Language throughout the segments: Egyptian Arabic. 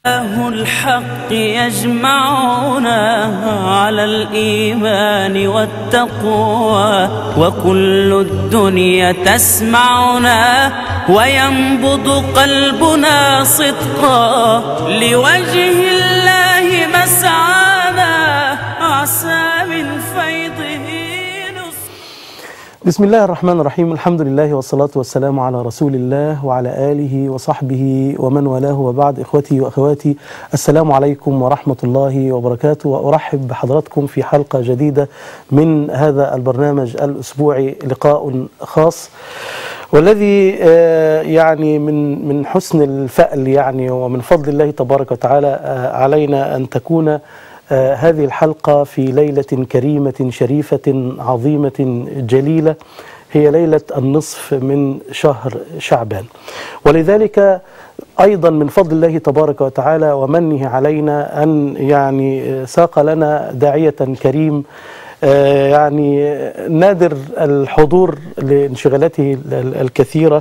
إله الحق يجمعنا على الإيمان والتقوى وكل الدنيا تسمعنا وينبض قلبنا صدقا لوجه الله مسعانا عسى من فيضه نصر بسم الله الرحمن الرحيم الحمد لله والصلاة والسلام على رسول الله وعلى آله وصحبه ومن والاه وبعد إخوتي وأخواتي السلام عليكم ورحمة الله وبركاته وأرحب بحضراتكم في حلقة جديدة من هذا البرنامج الأسبوعي لقاء خاص والذي آه، يعني من من حسن الفأل يعني ومن فضل الله تبارك وتعالى آه، علينا أن تكون آه، هذه الحلقة في ليلة كريمة شريفة عظيمة جليلة هي ليلة النصف من شهر شعبان ولذلك أيضا من فضل الله تبارك وتعالى ومنه علينا أن يعني آه، ساق لنا داعية كريم آه، يعني نادر الحضور لانشغالاته ال- ال- الكثيرة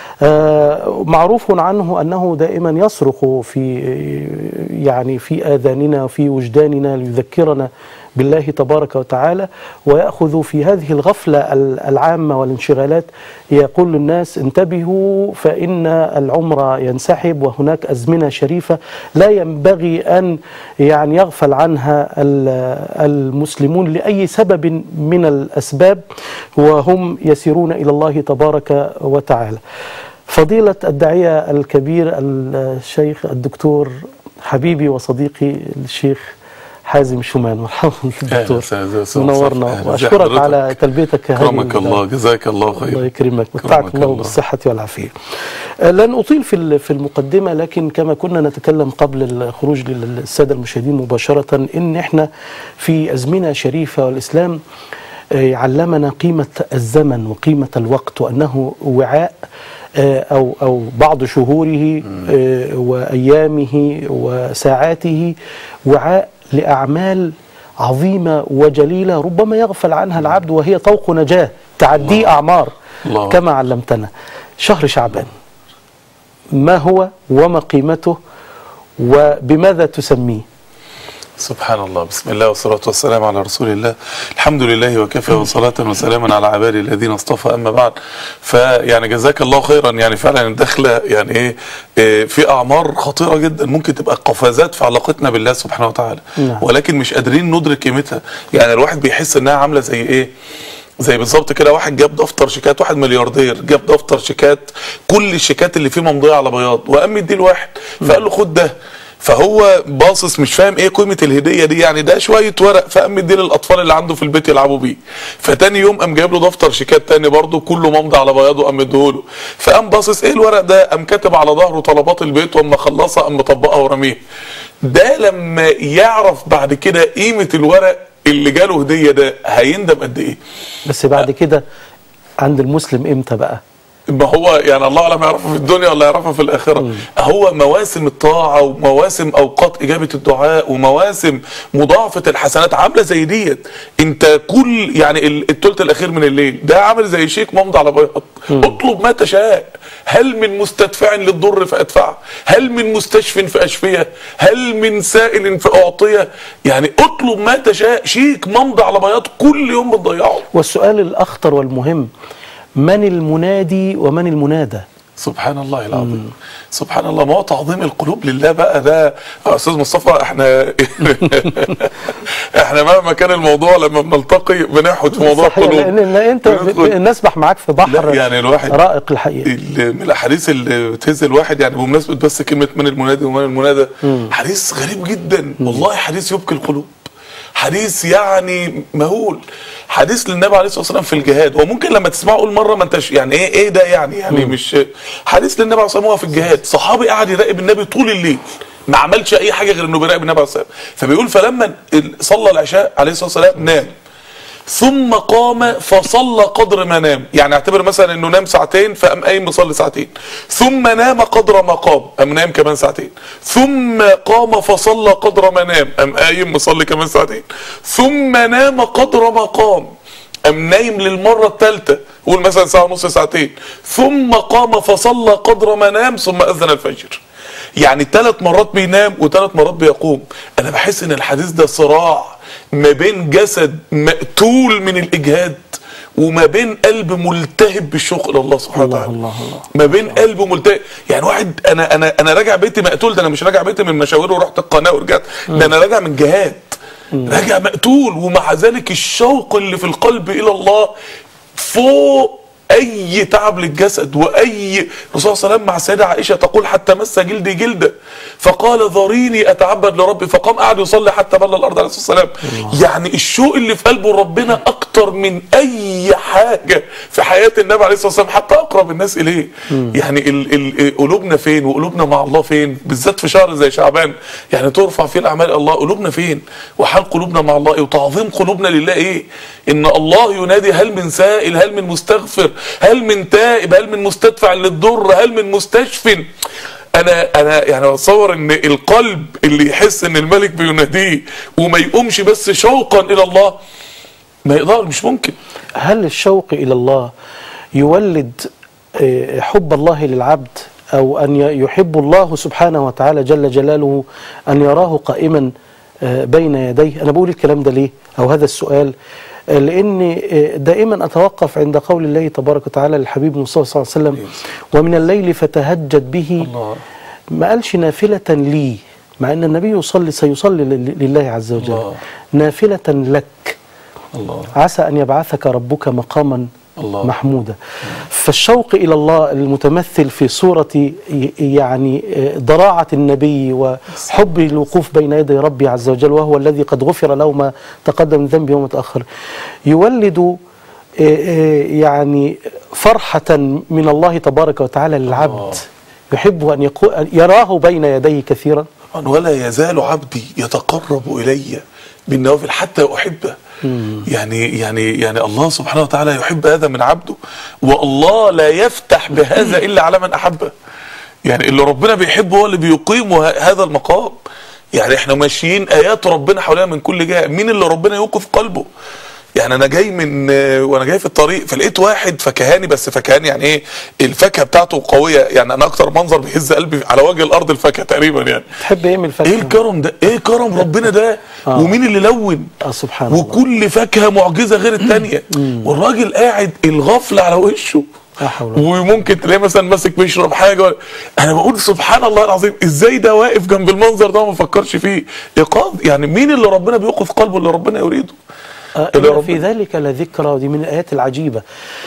آه، معروف عنه أنه دائما يصرخ في يعني في آذاننا وفي وجداننا ليذكرنا بالله تبارك وتعالى ويأخذ في هذه الغفلة ال- العامة والانشغالات يقول للناس انتبهوا فإن العمر ينسحب وهناك أزمنة شريفة لا ينبغي أن يعني يغفل عنها ال- المسلمون لأي سبب من الأسباب وهم يسيرون إلى الله تبارك وتعالى فضيلة الداعية الكبير الشيخ الدكتور حبيبي وصديقي الشيخ حازم شومان مرحبا دكتور وسهلا، أستاذ منورنا مصطفى. أهلا واشكرك بحضرتك. على تلبيتك هذه كرمك ال- الله جزاك الله الله خير يكرمك كرمك متعك الله الله. بالصحة والعافية آه، لن أطيل في ال- في المقدمة لكن كما كنا نتكلم قبل الخروج للسادة المشاهدين مباشرة إن إحنا في أزمنة شريفة والإسلام آه، علمنا قيمة الزمن وقيمة الوقت وأنه وعاء آه، أو أو بعض شهوره آه، وأيامه وساعاته وعاء لأعمال عظيمة وجليلة ربما يغفل عنها العبد وهي طوق نجاة تعدي أعمار الله. كما علمتنا شهر شعبان ما هو وما قيمته وبماذا تسميه سبحان الله بسم الله والصلاة والسلام على رسول الله الحمد لله وكفى وصلاة وسلاما على عبادي الذين اصطفى أما بعد فيعني جزاك الله خيرا يعني فعلا الدخلة يعني إيه إيه، في أعمار خطيرة جدا ممكن تبقى قفازات في علاقتنا بالله سبحانه وتعالى نعم. ولكن مش قادرين ندرك قيمتها يعني الواحد بيحس إنها عاملة زي إيه زي بالظبط كده واحد جاب دفتر شيكات واحد ملياردير جاب دفتر شيكات كل الشيكات اللي فيه ممضيه على بياض وقام يديه لواحد فقال له خد ده فهو باصص مش فاهم ايه قيمه الهديه دي يعني ده شويه ورق فقام مديه للاطفال اللي عنده في البيت يلعبوا بيه فتاني يوم قام جايب له دفتر شيكات تاني برضه كله ممضي على بياضه قام مديهوله فقام باصص ايه الورق ده قام كاتب على ظهره طلبات البيت واما خلصها قام مطبقها ورميها ده لما يعرف بعد كده قيمه الورق اللي جاله هديه ده هيندم قد ايه بس بعد كده عند المسلم امتى بقى ما هو يعني الله اعلم يعرفه في الدنيا ولا يعرفه في الاخره هو مواسم الطاعه ومواسم اوقات اجابه الدعاء ومواسم مضاعفه الحسنات عامله زي ديت انت كل يعني ال- الثلث الاخير من الليل ده عامل زي شيك ممضي على بياض اطلب ما تشاء هل من مستدفع للضر فادفعه هل من مستشف فاشفيه هل من سائل فاعطيه يعني اطلب ما تشاء شيك ممضي على بياض كل يوم بتضيعه والسؤال الأخطر والمهم من المنادي ومن المنادى سبحان الله العظيم سبحان الله ما هو تعظيم القلوب لله بقى ده يا استاذ مصطفى احنا احنا مهما كان الموضوع لما بنلتقي بنحوت في موضوع صحيح القلوب لأن لأن أنت بندخل- نسبح معاك في بحر لا يعني الواحد رائق الحقيقة ال- من الاحاديث اللي بتهز الواحد يعني بمناسبه بس كلمه من المنادي ومن المنادى حديث غريب جدا والله حديث يبكي القلوب حديث يعني مهول حديث للنبي عليه الصلاه والسلام في الجهاد وممكن لما تسمعه اول مره ما انتش يعني ايه ايه ده يعني يعني مش حديث للنبي عليه الصلاه والسلام وهو في الجهاد صحابي قعد يراقب النبي طول الليل ما عملش اي حاجه غير انه بيراقب النبي عليه الصلاه والسلام فبيقول فلما ال- صلى العشاء عليه الصلاه والسلام نام ثم قام فصلى قدر ما نام يعني اعتبر مثلا انه نام ساعتين فقام قايم مصلي ساعتين ثم نام قدر ما قام قام نام كمان ساعتين ثم قام فصلى قدر ما نام قام قايم مصلي كمان ساعتين ثم نام قدر ما قام قام نايم للمرة الثالثة قول مثلا ساعة ونص ساعتين ثم قام فصلى قدر ما نام ثم أذن الفجر يعني ثلاث مرات بينام وثلاث مرات بيقوم انا بحس ان الحديث ده صراع ما بين جسد مقتول من الاجهاد وما بين قلب ملتهب بالشوق الى الله سبحانه الله وتعالى الله الله. ما بين قلب ملتهب يعني واحد انا انا انا راجع بيتي مقتول ده انا مش راجع بيتي من مشاوير ورحت القناه ورجعت ده انا راجع من جهاد راجع مقتول ومع ذلك الشوق اللي في القلب الى الله فوق اي تعب للجسد واي الرسول صلى الله عليه وسلم مع السيده عائشه تقول حتى مس جلدي جلده فقال ذريني اتعبد لربي فقام قعد يصلي حتى بل الارض عليه الصلاه والسلام يعني الشوق اللي في قلبه ربنا اكتر من اي حاجه في حياه النبي عليه الصلاه والسلام حتى اقرب الناس اليه يعني ال- ال- قلوبنا فين وقلوبنا مع الله فين بالذات في شهر زي شعبان يعني ترفع فيه الاعمال إلى الله قلوبنا فين وحال قلوبنا مع الله ايه وتعظيم قلوبنا لله ايه ان الله ينادي هل من سائل هل من مستغفر هل من تائب هل من مستدفع للضر هل من مستشف انا انا يعني اتصور ان القلب اللي يحس ان الملك بيناديه وما يقومش بس شوقا الى الله ما يقدر مش ممكن هل الشوق إلى الله يولد آه، حب الله للعبد أو أن ي- يحب الله سبحانه وتعالى جل جلاله أن يراه قائما آه، بين يديه أنا بقول الكلام ده ليه أو هذا السؤال آه، لأني آه، دائما أتوقف عند قول الله تبارك وتعالى للحبيب المصطفى صلى الله عليه وسلم ومن الليل فتهجد به الله. ما قالش نافلة لي مع أن النبي يصلي سيصلي لل- لله عز وجل الله. نافلة لك الله عسى أن يبعثك ربك مقاما الله. محمودا فالشوق إلى الله المتمثل في صورة ي- يعني آه، ضراعة النبي وحب الوقوف بين يدي ربي عز وجل وهو الذي قد غفر له ما تقدم من ذنبه وما تأخر يولد آه، آه، يعني فرحة من الله تبارك وتعالى للعبد يحب أن يكو- أن يراه بين يديه كثيرا ولا يزال عبدي يتقرب الي بالنوافل حتى احبه يعني يعني يعني الله سبحانه وتعالى يحب هذا من عبده والله لا يفتح بهذا الا على من احبه يعني اللي ربنا بيحبه هو اللي بيقيم ه- هذا المقام يعني احنا ماشيين ايات ربنا حوالينا من كل جهه مين اللي ربنا يوقف قلبه يعني انا جاي من وانا جاي في الطريق فلقيت واحد فكهاني بس فكهاني يعني ايه الفاكهه بتاعته قويه يعني انا اكتر منظر بيهز قلبي على وجه الارض الفاكهه تقريبا يعني تحب إيه من الفاكهة؟ ايه الكرم ده ايه كرم ربنا ده آه. ومين اللي لون آه سبحان الله وكل فاكهه معجزه غير الثانيه والراجل قاعد الغفله على وشه لا حول ولا وممكن تلاقيه مثلا ماسك بيشرب حاجه ولا- انا بقول سبحان الله العظيم ازاي ده واقف جنب المنظر ده وما فكرش فيه ايقاظ يعني مين اللي ربنا بيوقف قلبه اللي ربنا يريده آه، اللي إن ربنا- في ذلك لذكرى ودي من الآيات العجيبة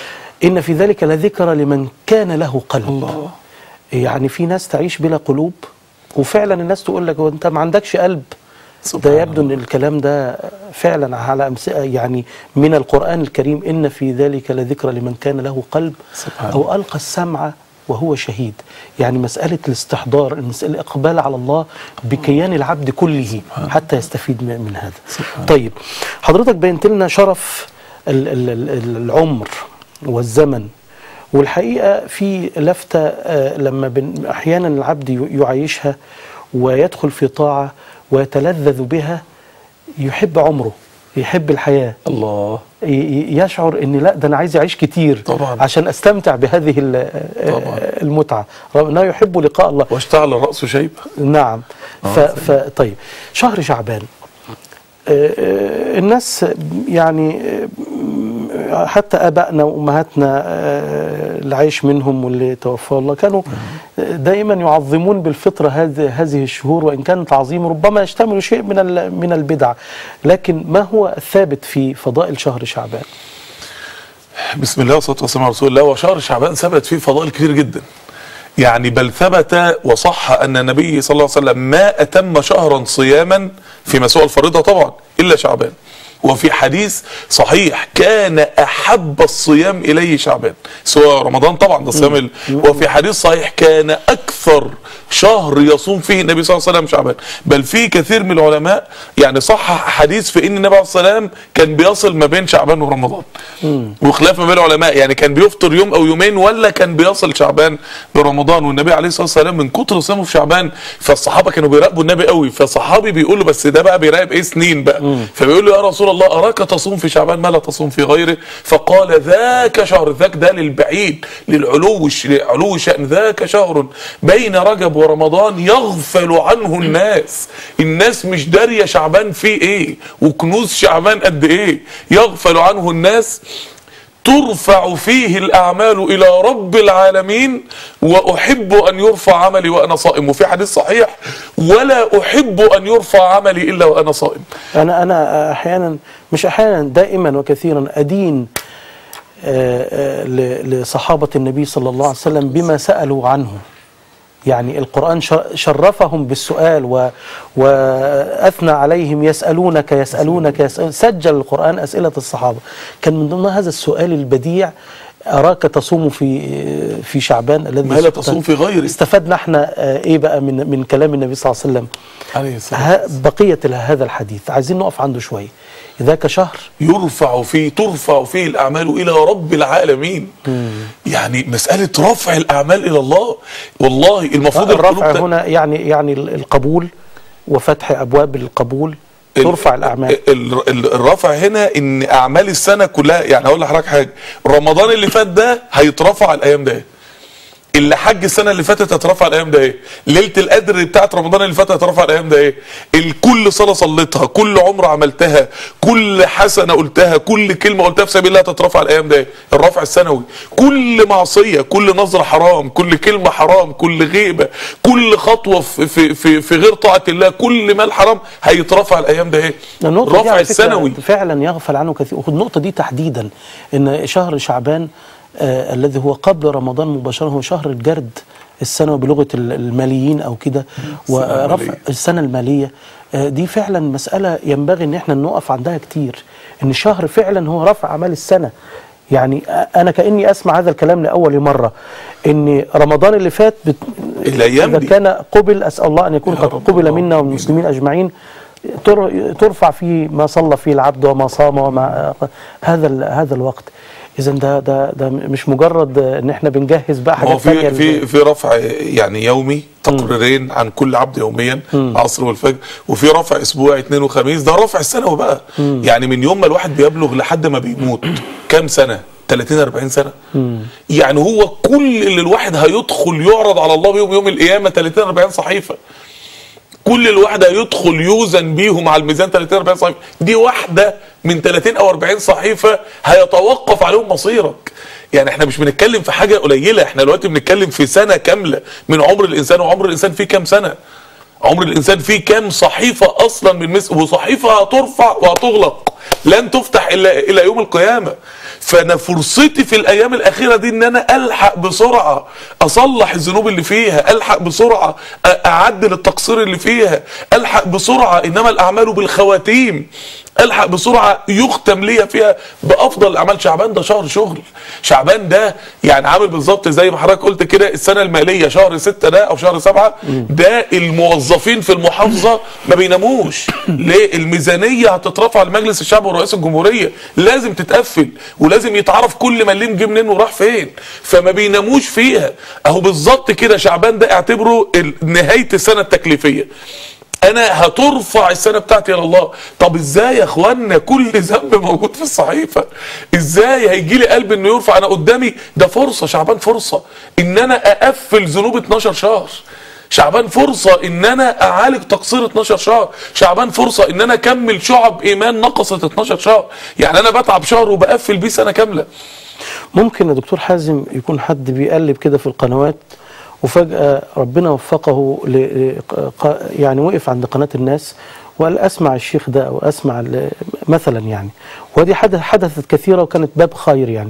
إن في ذلك لذكرى لمن كان له قلب الله. يعني في ناس تعيش بلا قلوب وفعلا الناس تقول لك وانت ما عندكش قلب سبحان ده يبدو ان الكلام ده فعلا على أمس يعني من القرآن الكريم ان في ذلك لذكرى لمن كان له قلب سبحان او القى السمع وهو شهيد يعني مسألة الاستحضار مسألة الإقبال على الله بكيان العبد كله حتى يستفيد من من هذا طيب حضرتك بينت لنا شرف ال- ال- ال- العمر والزمن والحقيقة في لفتة آه، لما بن- أحيانا العبد ي- يعيشها ويدخل في طاعة ويتلذذ بها يحب عمره يحب الحياة الله ي- ي- يشعر ان لا ده انا عايز اعيش كتير طبعاً. عشان استمتع بهذه ال- طبعاً. المتعه رغم انه يحب لقاء الله واشتعل راسه شيبه نعم ف... ف... طيب شهر شعبان آه، آه، الناس يعني آه، حتى ابائنا وامهاتنا آه، اللي عايش منهم واللي توفى الله كانوا دائما يعظمون بالفطره هذه هذه الشهور وان كان تعظيم ربما يشتمل شيء من ال- من البدع لكن ما هو الثابت في فضائل شهر شعبان؟ بسم الله والصلاه والسلام على رسول الله وشهر شعبان ثبت فيه فضائل كتير جدا يعني بل ثبت وصح ان النبي صلى الله عليه وسلم ما اتم شهرا صياما فيما سوى الفريضه طبعا الا شعبان وفي حديث صحيح كان احب الصيام اليه شعبان سوى رمضان طبعا ده الصيام ال- وفي حديث صحيح كان اكثر شهر يصوم فيه النبي صلى الله عليه وسلم شعبان بل في كثير من العلماء يعني صحح حديث في ان النبي عليه الصلاه والسلام كان بيصل ما بين شعبان ورمضان وخلاف ما بين العلماء يعني كان بيفطر يوم او يومين ولا كان بيصل شعبان برمضان والنبي عليه الصلاه والسلام من كتر صيامه في شعبان فالصحابه كانوا بيراقبوا النبي قوي فصحابي بيقول له بس ده بقى بيراقب ايه سنين بقى فبيقول له يا رسول الله اراك تصوم في شعبان ما لا تصوم في غيره فقال ذاك شهر ذاك ده للبعيد للعلو علو شان ذاك شهر بين رجب ورمضان يغفل عنه الناس الناس مش داريه شعبان فيه ايه وكنوز شعبان قد ايه يغفل عنه الناس ترفع فيه الأعمال إلى رب العالمين وأحب أن يرفع عملي وأنا صائم وفي حديث صحيح ولا أحب أن يرفع عملي إلا وأنا صائم أنا أنا أحيانا مش أحيانا دائما وكثيرا أدين آه، آه، ل- لصحابة النبي صلى الله عليه وسلم بما سألوا عنه يعني القرآن شر- شرفهم بالسؤال و... وأثنى عليهم يسألونك يسألونك يسأل سجل القرآن أسئلة الصحابة كان من ضمن هذا السؤال البديع أراك تصوم في في شعبان الذي ما لا تصوم في غيره. استفدنا احنا آه، ايه بقى من من كلام النبي صلى الله عليه وسلم عليه الصلاة ه- بقية هذا الحديث عايزين نقف عنده شوية ذاك شهر يرفع فيه ترفع فيه الأعمال إلى رب العالمين يعني مسألة رفع الأعمال إلى الله والله المفروض الرفع القلوب ت- هنا يعني يعني القبول وفتح ابواب القبول ال- ترفع الاعمال ال- ال- الرفع هنا ان اعمال السنه كلها يعني هقول لحضرتك حاجه رمضان اللي فات ده هيترفع الايام ده اللي حج السنه اللي فاتت هترفع الايام ده ايه ليله القدر بتاعت رمضان اللي فات هترفع الايام ده ايه الكل صلاه صليتها كل عمره عملتها كل حسنه قلتها كل كلمه قلتها في سبيل الله هتترفع الايام ده ايه الرفع السنوي كل معصيه كل نظره حرام كل كلمه حرام كل غيبه كل خطوه في في في, في غير طاعه الله كل مال حرام هيترفع الايام ده ايه النقطة دي الرفع على فكرة السنوي فعلا يغفل عنه كثير والنقطة دي تحديدا ان شهر شعبان آه الذي هو قبل رمضان مباشرة هو شهر الجرد السنوي بلغة ال- الماليين او كده ورفع المالية. السنة المالية آه دي فعلا مسألة ينبغي ان احنا نقف عندها كتير ان شهر فعلا هو رفع اعمال السنة يعني آه، انا كاني اسمع هذا الكلام لاول مره ان رمضان اللي فات بت... الأيام اذا دي. كان قبل اسال الله ان يكون يا قد رب قبل اللهم منا والمسلمين اجمعين تر- ترفع فيه ما صلى فيه العبد وما صام وما هذا ال- هذا الوقت اذا ده ده ده مش مجرد ان احنا بنجهز بقى هو حاجات في ثانيه في في رفع يعني يومي تقريرين عن كل عبد يوميا العصر والفجر وفي رفع اسبوعي اثنين وخميس ده الرفع السنوي بقى يعني من يوم ما الواحد بيبلغ لحد ما بيموت كام سنه 30 40 سنه يعني هو كل اللي الواحد هيدخل يعرض على الله بيهم يوم القيامه 30 40 صحيفه كل الواحد هيدخل يوزن بيهم على الميزان 30 40 صحيفه دي واحده من 30 او 40 صحيفه هيتوقف عليهم مصيرك يعني احنا مش بنتكلم في حاجه قليله احنا دلوقتي بنتكلم في سنه كامله من عمر الانسان وعمر الانسان فيه كام سنه عمر الانسان فيه كام صحيفه اصلا من مثل وصحيفه هترفع وهتغلق لن تفتح الا الى يوم القيامه فانا فرصتي في الايام الاخيره دي ان انا الحق بسرعه اصلح الذنوب اللي فيها الحق بسرعه أ- اعدل التقصير اللي فيها الحق بسرعه انما الاعمال بالخواتيم الحق بسرعه يختم ليا فيها بافضل الاعمال شعبان ده شهر شغل شعبان ده يعني عامل بالظبط زي ما حضرتك قلت كده السنه الماليه شهر ستة ده او شهر سبعة ده الموظفين في المحافظه ما بيناموش ليه الميزانيه هتترفع لمجلس الشعب ورئيس الجمهوريه لازم تتقفل ولازم يتعرف كل مليم جه منين وراح فين فما بيناموش فيها اهو بالظبط كده شعبان ده اعتبره ال- نهايه السنه التكليفيه انا هترفع السنه بتاعتي الى الله طب ازاي يا اخوانا كل ذنب موجود في الصحيفه ازاي هيجي لي قلب انه يرفع انا قدامي ده فرصه شعبان فرصه ان انا اقفل ذنوب 12 شهر شعبان فرصة ان انا اعالج تقصير 12 شهر شعبان فرصة ان انا اكمل شعب ايمان نقصت 12 شهر يعني انا بتعب شهر وبقفل بيه سنة كاملة ممكن يا دكتور حازم يكون حد بيقلب كده في القنوات وفجأة ربنا وفقه ل... ل- ق- يعني وقف عند قناة الناس وقال أسمع الشيخ ده أو أسمع ال- مثلا يعني ودي حدث حدثت كثيرة وكانت باب خير يعني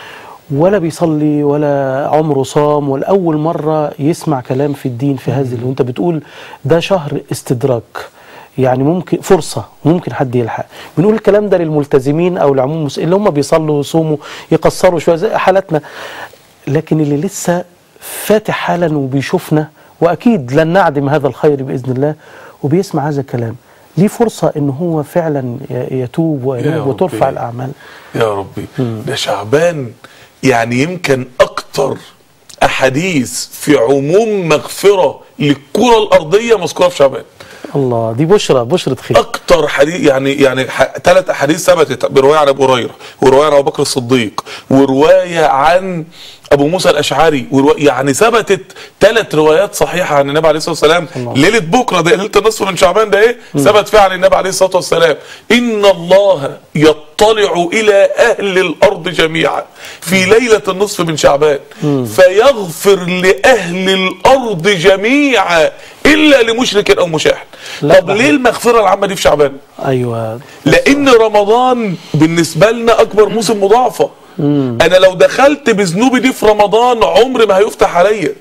ولا بيصلي ولا عمره صام ولا أول مرة يسمع كلام في الدين في هذه اللي وانت بتقول ده شهر استدراك يعني ممكن فرصة ممكن حد يلحق بنقول الكلام ده للملتزمين أو العموم المس- اللي هم بيصلوا ويصوموا يقصروا شوية زي حالتنا لكن اللي لسه فاتح حالا وبيشوفنا وأكيد لن نعدم هذا الخير بإذن الله وبيسمع هذا الكلام ليه فرصة إن هو فعلا ي- يتوب يا وينوب وترفع ربي. الأعمال يا ربي ده شعبان يعني يمكن اكتر احاديث في عموم مغفرة للكرة الارضية مذكورة في شعبان الله دي بشرى بشرة خير اكتر حديث يعني يعني ثلاث احاديث ثبتت بروايه عن ابو هريره وروايه عن ابو بكر الصديق وروايه عن ابو موسى الاشعري وروا... يعني ثبتت ثلاث روايات صحيحه عن النبي عليه الصلاه والسلام الله. ليله بكره ده ليله النصف من شعبان ده ايه ثبت فيها عن النبي عليه الصلاه والسلام ان الله يطلع الى اهل الارض جميعا في ليله النصف من شعبان فيغفر لاهل الارض جميعا الا لمشرك او مشاحن لا طب بقى. ليه المغفره العامه دي في شعبان ايوه لان رمضان بالنسبه لنا اكبر موسم مضاعفه انا لو دخلت بذنوبي دي في رمضان عمر ما هيفتح عليا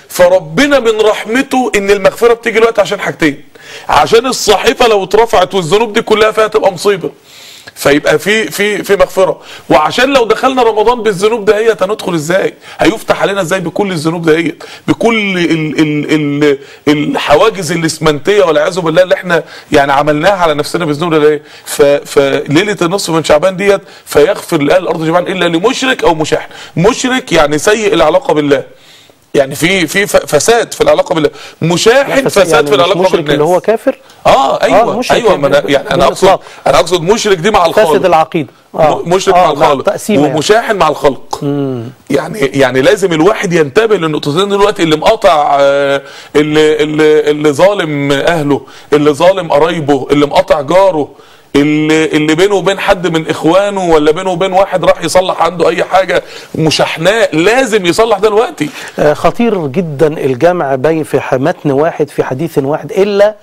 فربنا من رحمته ان المغفره بتيجي الوقت عشان حاجتين عشان الصحيفه لو اترفعت والذنوب دي كلها فيها تبقى مصيبه فيبقى في في في مغفره وعشان لو دخلنا رمضان بالذنوب دهيت هندخل ازاي هيفتح علينا ازاي بكل الذنوب دهيت بكل ال ال ال الحواجز الاسمنتيه والعياذ بالله اللي احنا يعني عملناها على نفسنا بالذنوب ده ف- فليله النصف من شعبان ديت فيغفر لاهل الارض جميعا الا لمشرك او مشاحن مشرك يعني سيء العلاقه بالله يعني في في ف- فساد في العلاقه بالله مشاحن بس فساد يعني في مش العلاقه مشرك بالناس اللي هو كافر اه ايوه مشرك ايوه ما أنا ب- يعني انا بلا اقصد إطلاق. انا اقصد مشرك دي مع الخالق فاسد العقيده مشرك مع الخالق تقسيمه يعني. ومشاحن مع الخلق يعني يعني لازم الواحد ينتبه للنقطتين دلوقتي اللي مقاطع آه، اللي اللي اللي ظالم اهله اللي ظالم قرايبه اللي مقاطع جاره اللي اللي بينه وبين حد من اخوانه ولا بينه وبين واحد راح يصلح عنده اي حاجه مشاحناه لازم يصلح ده دلوقتي آه، خطير جدا الجمع بين في ح- متن واحد في حديث واحد الا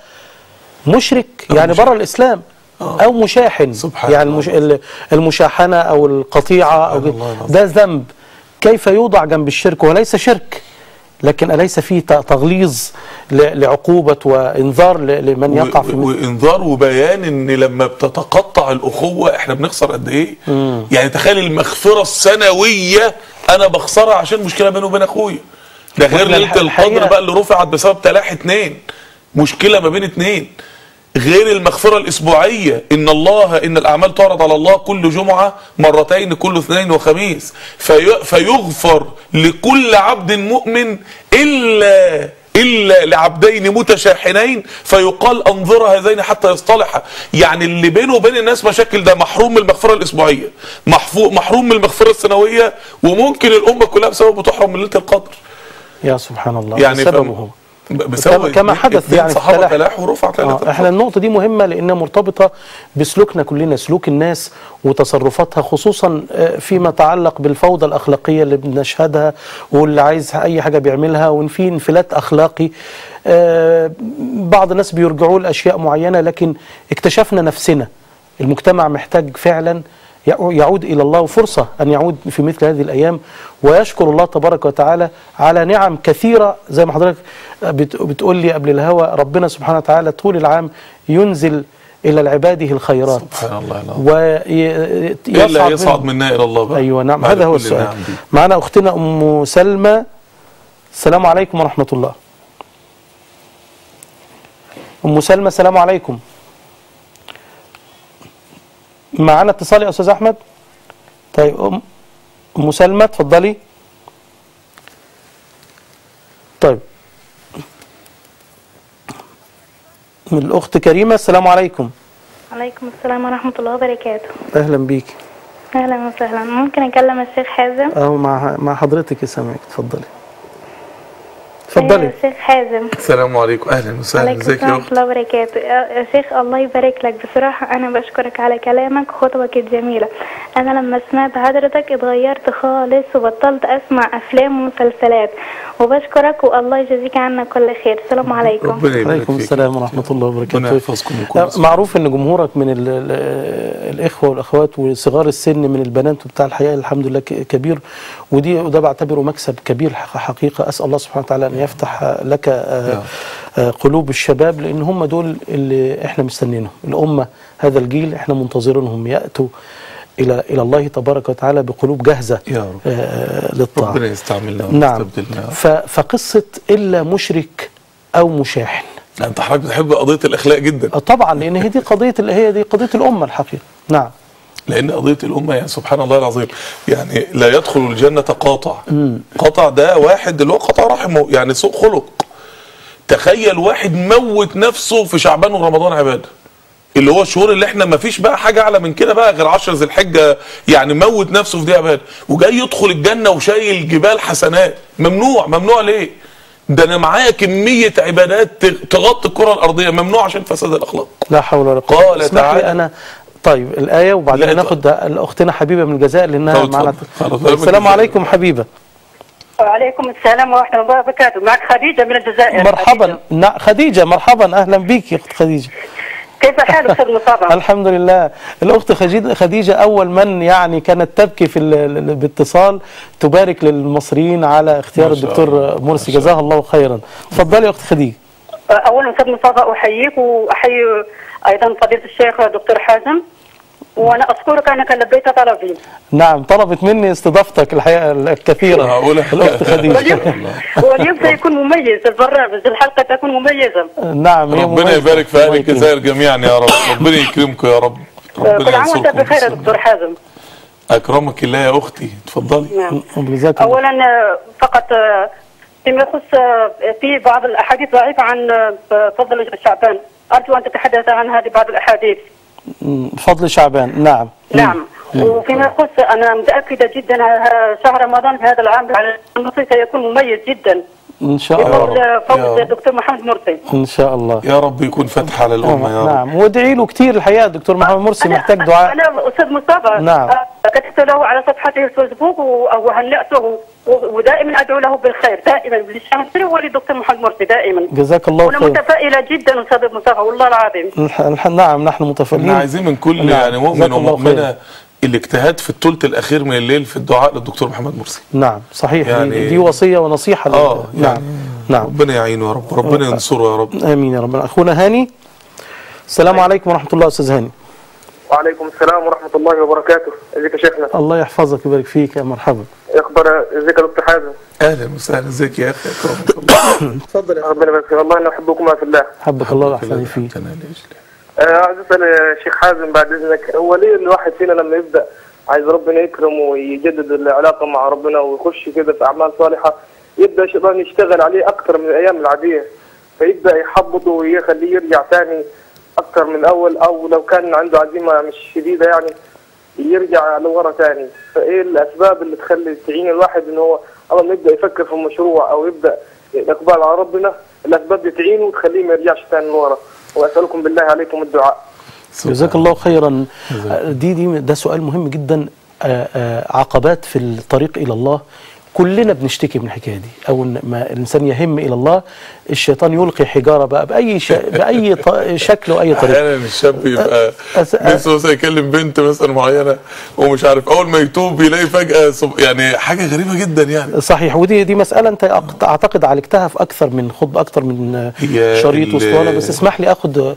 مشرك يعني مشرك. بره الاسلام او مشاحن سبحان يعني الله. المش... ال- المشاحنه او القطيعه او سبحان كده. الله العظيم. ده ذنب كيف يوضع جنب الشرك وليس شرك لكن أليس فيه ت- تغليظ ل- لعقوبة وإنذار ل- لمن يقع في و- مثل وانذار وبيان ان لما بتتقطع الاخوه احنا بنخسر قد ايه يعني تخيل المغفره السنويه انا بخسرها عشان مشكله بيني وبين اخويا ده غير وإحنا ليله الح- القدر الحقيقة- بقى اللي رفعت بسبب تلاحي اتنين مشكله ما بين اتنين غير المغفرة الأسبوعية إن الله إن الأعمال تعرض على الله كل جمعة مرتين كل اثنين وخميس في فيغفر لكل عبد مؤمن إلا إلا لعبدين متشاحنين فيقال أنظر هذين حتى يصطلحا يعني اللي بينه وبين الناس مشاكل ده محروم من المغفرة الأسبوعية محفو- محروم من المغفرة السنوية وممكن الأمة كلها بسببه تحرم من ليلة القدر يا سبحان الله يعني بسببه فم- هو بسبب كما- كما اتنين- حدث اتنين يعني في صحابة التلاحي. تلاحوا ورفعت ليلة آه القدر. احنا النقطة دي مهمة لأنها مرتبطة بسلوكنا كلنا سلوك الناس وتصرفاتها خصوصا آه، فيما يتعلق بالفوضى الأخلاقية اللي بنشهدها واللي عايز أي حاجة بيعملها وإن في انفلات أخلاقي آه، بعض الناس بيرجعوا لأشياء معينة لكن اكتشفنا نفسنا المجتمع محتاج فعلا يعو- يعود إلى الله وفرصة أن يعود في مثل هذه الأيام ويشكر الله تبارك وتعالى على نعم كثيرة زي ما حضرتك بت- بتقول لي قبل الهوى ربنا سبحانه وتعالى طول العام ينزل إلى عباده الخيرات سبحان الله العظيم إلا ويصعد يصعد منا إلى الله بقى أيوة نعم بعد هذا هو كل السؤال النعم دي. معنا أختنا أم سلمى السلام عليكم ورحمة الله أم سلمى السلام عليكم معنا اتصال يا أستاذ أحمد طيب أم أم سلمى اتفضلي طيب من الأخت كريمة السلام عليكم عليكم السلام ورحمة الله وبركاته أهلا بيك أهلا وسهلا ممكن أكلم الشيخ حازم أهو مع مع حضرتك سامعك اتفضلي أيوة، اتفضلي الشيخ حازم السلام عليكم اهلا وسهلا عليكم ازيك السلام يا ورحمة اخت الله وبركاته يا يا شيخ الله يبارك لك بصراحة أنا بشكرك على كلامك وخطبك الجميلة أنا لما سمعت حضرتك اتغيرت خالص وبطلت أسمع أفلام ومسلسلات وبشكرك والله يجزيك عنا كل خير السلام عليكم ربنا يبارك عليكم فيك. السلام ورحمة الله وبركاته ربنا يحفظكم من كل لا، سوء. معروف ان جمهورك من ال ال الاخوه والاخوات وصغار السن من البنات وبتاع الحقيقه الحمد لله ك- كبير ودي وده بعتبره مكسب كبير ح- حقيقه اسال الله سبحانه وتعالى ان يفتح لك آه، آه، قلوب الشباب لان هم دول اللي احنا مستنينهم الامه هذا الجيل احنا منتظرينهم ياتوا الى الى الله تبارك وتعالى بقلوب جاهزه يا رب. آه، للطاعه ربنا يستعملنا نعم ويستبدلنا ف- فقصه الا مشرك او مشاحن انت حضرتك بتحب قضيه الاخلاق جدا آه، طبعا لان هي دي قضيه اللي هي دي قضيه الامه الحقيقه نعم لان قضيه الامه يعني سبحان الله العظيم يعني لا يدخل الجنه قاطع قاطع ده واحد اللي هو قطع رحمه يعني سوء خلق تخيل واحد موت نفسه في شعبان ورمضان عباده اللي هو الشهور اللي احنا ما فيش بقى حاجه اعلى من كده بقى غير 10 ذي الحجه يعني موت نفسه في دي عباده وجاي يدخل الجنه وشايل جبال حسنات ممنوع ممنوع ليه؟ ده انا معايا كميه عبادات تغ- تغطي الكره الارضيه ممنوع عشان فساد الاخلاق لا حول ولا قوه قال اسمح تعالى. لي انا طيب الايه وبعدين لا، ناخد اختنا حبيبه من الجزائر لانها طب معنا اتفضل. خلاص، السلام من عليكم حبيبه وعليكم السلام ورحمة الله وبركاته معك خديجة من الجزائر مرحبا خديجة. نا- خديجه مرحبا اهلا بيك يا اخت خديجه كيف حالك أستاذ مصطفى؟ الحمد لله الاخت خديجه خديجه اول من يعني كانت تبكي في ال- ال- باتصال تبارك للمصريين على اختيار ما شاء الدكتور الله. مرسي ما شاء جزاها الله خيرا تفضلي يا اخت خديجه أولا أستاذ مصطفى أحييك وأحيي أيضا فضيلة الشيخ دكتور حازم وأنا أشكرك أنك لبيت طلبي نعم طلبت مني استضافتك الحقيقه الكثيره معقولة؟ الاخت خديجه واليوم واليوم سيكون مميز البرنامج الحلقة تكون مميزة نعم هي ربنا مميزة. يبارك في الله اهل يكرمك. الجزائر جميعا يا رب ربنا يكرمكم يا رب كل ربنا عام وأنت ينصركم بخير يا دكتور حازم اكرمك الله يا اختي اتفضلي نعم جزاك الله أولا آه، فقط آه، فيما يخص آه، في بعض الأحاديث ضعيفة عن آه، فضل شعبان أرجو أن تتحدث عن هذه بعض الأحاديث مم، فضل شعبان نعم نعم وفيما يخص انا متاكده جدا آه، شهر رمضان في هذا العام على المصري سيكون مميز جدا ان شاء بفضل الله يا فوز رب. الدكتور محمد مرسي ان شاء الله يا رب يكون فتح على الامه يا رب نعم وادعي له كثير الحقيقه الدكتور محمد مرسي محتاج دعاء انا استاذ مصطفى نعم. آه، كتبت له على صفحته في الفيسبوك و- وهنأته و- ودائما ادعو له بالخير دائما للشمسي وللدكتور محمد مرسي دائما جزاك الله وانا خير متفائله جدا استاذ مصطفى والله العظيم الح- الح- نعم نحن متفائلين احنا عايزين من كل نعم، يعني جزاك مؤمن الله ومؤمنه خير. الاجتهاد في الثلث الاخير من الليل في الدعاء للدكتور محمد مرسي نعم صحيح يعني- دي, دي وصيه ونصيحه لل- اه نعم يعني نعم ربنا يعينه يا رب ربنا ينصره يا رب امين يا رب اخونا هاني السلام عليكم ورحمه الله استاذ هاني وعليكم السلام ورحمة الله وبركاته ازيك يا شيخنا الله يحفظك ويبارك فيك يا مرحبا إيه اخبار ازيك يا دكتور حازم اهلا وسهلا ازيك يا اخي اكرمك الله اتفضل يا ربنا يبارك فيك والله انا احبكما في الله حبك الله واحسن فيك ربنا يجزيك. آه عايز اسال يا شيخ حازم بعد اذنك هو ليه الواحد فينا لما يبدا عايز ربنا يكرمه ويجدد العلاقه مع ربنا ويخش كده في اعمال صالحه يبدا الشيطان يشتغل عليه اكثر من الايام العاديه فيبدا يحبطه ويخليه يرجع ثاني اكثر من الاول او لو كان عنده عزيمه مش شديده يعني يرجع لورا ثاني فايه الاسباب اللي تخلي تعين الواحد ان هو اول ما يبدا يفكر في المشروع او يبدا الاقبال على ربنا الاسباب دي تعينه وتخليه ما يرجعش ثاني لورا واسالكم بالله عليكم الدعاء جزاك الله خيرا دي دي ده سؤال مهم جدا آه، آه، عقبات في الطريق الى الله كلنا بنشتكي من الحكايه دي اول ما الانسان يهم الى الله الشيطان يلقي حجاره بقى باي ش... باي ط... شكل واي طريقه احيانا الشاب يبقى أس- لسه مثلا يكلم بنت مثلا معينه ومش عارف اول ما يتوب يلاقي فجاه صب- يعني حاجه غريبه جدا يعني صحيح ودي دي مساله انت أعت- اعتقد عالجتها في اكثر من خطبه اكثر من هي شريط ال- واسطوانه بس اسمح لي اخد ال-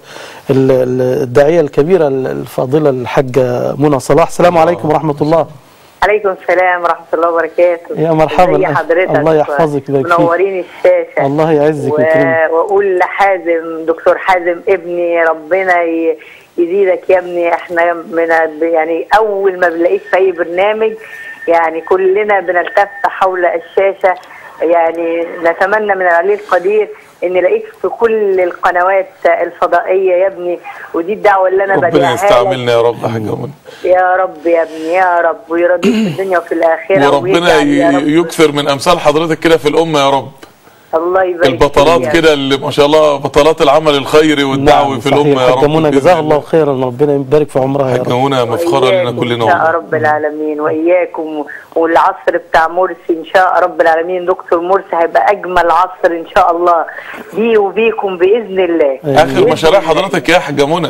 ال- الداعيه الكبيره الفاضله الحاجه منى صلاح السلام عليكم ورحمه الله عليكم السلام ورحمة الله وبركاته يا مرحبا. ازي حضرتك الله يحفظك ويبارك فيك. منورين الشاشة الله يعزك و... ويكرمك وأقول لحازم دكتور حازم ابني ربنا ي... يزيدك يا ابني احنا من يعني أول ما بنلاقيك في أي برنامج يعني كلنا بنلتف حول الشاشة يعني نتمنى من العلي القدير ان نلاقيك في كل القنوات الفضائيه يا ابني ودي الدعوه اللي انا ربنا بديها لك. يستعملنا يا رب حاجه منى يا رب يا ابني يا رب ويرضيك في الدنيا وفي الآخرة وربنا ويجعل يا رب ي- يكثر من امثال حضرتك كده في الامه يا رب الله يبارك البطلات فيك. كده اللي ما شاء الله بطلات العمل الخيري والدعوي في الامه يا رب حاجه منى بإذن جزاها الله. الله خيرا ربنا يبارك في عمرها يا رب حاجه منى مفخره لنا وإياكم كلنا ان شاء والله رب العالمين واياكم والعصر بتاع مرسي ان شاء رب العالمين دكتور مرسي هيبقى اجمل عصر ان شاء الله بيه وبيكم باذن الله اخر مشاريع حضرتك يا حاجه منى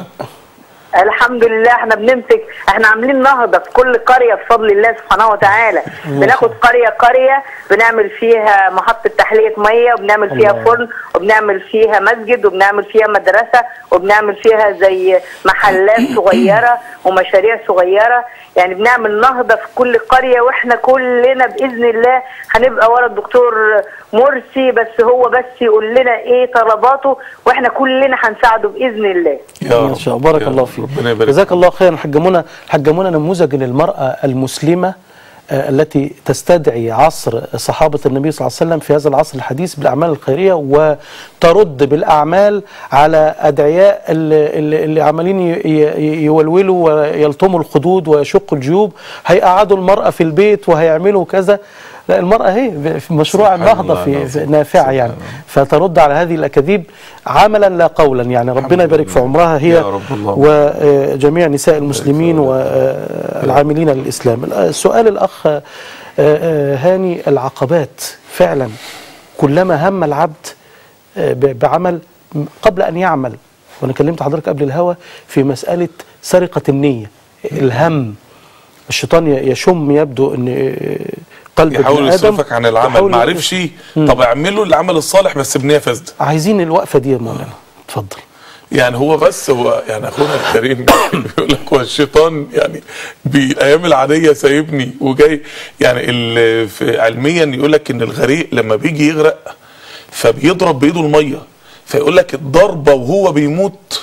الحمد لله احنا بنمسك احنا عاملين نهضه في كل قريه بفضل الله سبحانه وتعالى بناخد قريه قريه بنعمل فيها محطه تحليه ميه وبنعمل فيها الله. فرن وبنعمل فيها مسجد وبنعمل فيها مدرسه وبنعمل فيها زي محلات صغيره ومشاريع صغيره يعني بنعمل نهضه في كل قريه واحنا كلنا باذن الله هنبقى ورا الدكتور مرسي بس هو بس يقول لنا ايه طلباته واحنا كلنا هنساعده باذن الله يا ان رب شاء الله بارك يا الله رب. فيك ربنا يبارك جزاك الله خيرا حاجه منى حاجه منى نموذج للمراه المسلمه آه، التي تستدعي عصر صحابة النبي صلى الله عليه وسلم في هذا العصر الحديث بالأعمال الخيرية وترد بالأعمال على أدعياء اللي, اللي اللي عمالين ي- ي- يولولوا ويلطموا الخدود ويشقوا الجيوب هيقعدوا المرأة في البيت وهيعملوا كذا لا المرأة هي في مشروع سبحان النهضة الله في العظيم. في نافعة سبحان يعني الله. فترد على هذه الأكاذيب عملا لا قولا يعني ربنا يبارك في عمرها هي يا رب الله. وجميع نساء المسلمين والعاملين للإسلام السؤال الأخ آه، آه، هاني العقبات فعلا كلما هم العبد آه، ب- بعمل قبل أن يعمل وأنا كلمت حضرتك قبل الهوى في مسألة سرقة النية الهم الشيطان ي- يشم يبدو أن آه، قلب يحاول ابن آدم يصرفك عن العمل يحاول ما عرفش طب اعملوا العمل الصالح بس بنيه فاسده عايزين الوقفة دي يا مولانا اتفضل يعني هو بس هو يعني اخونا الكريم بيقول لك هو الشيطان يعني بالايام العاديه سايبني وجاي يعني ال- في علميا يقول لك ان الغريق لما بيجي يغرق فبيضرب بايده الميه فيقول لك الضربه وهو بيموت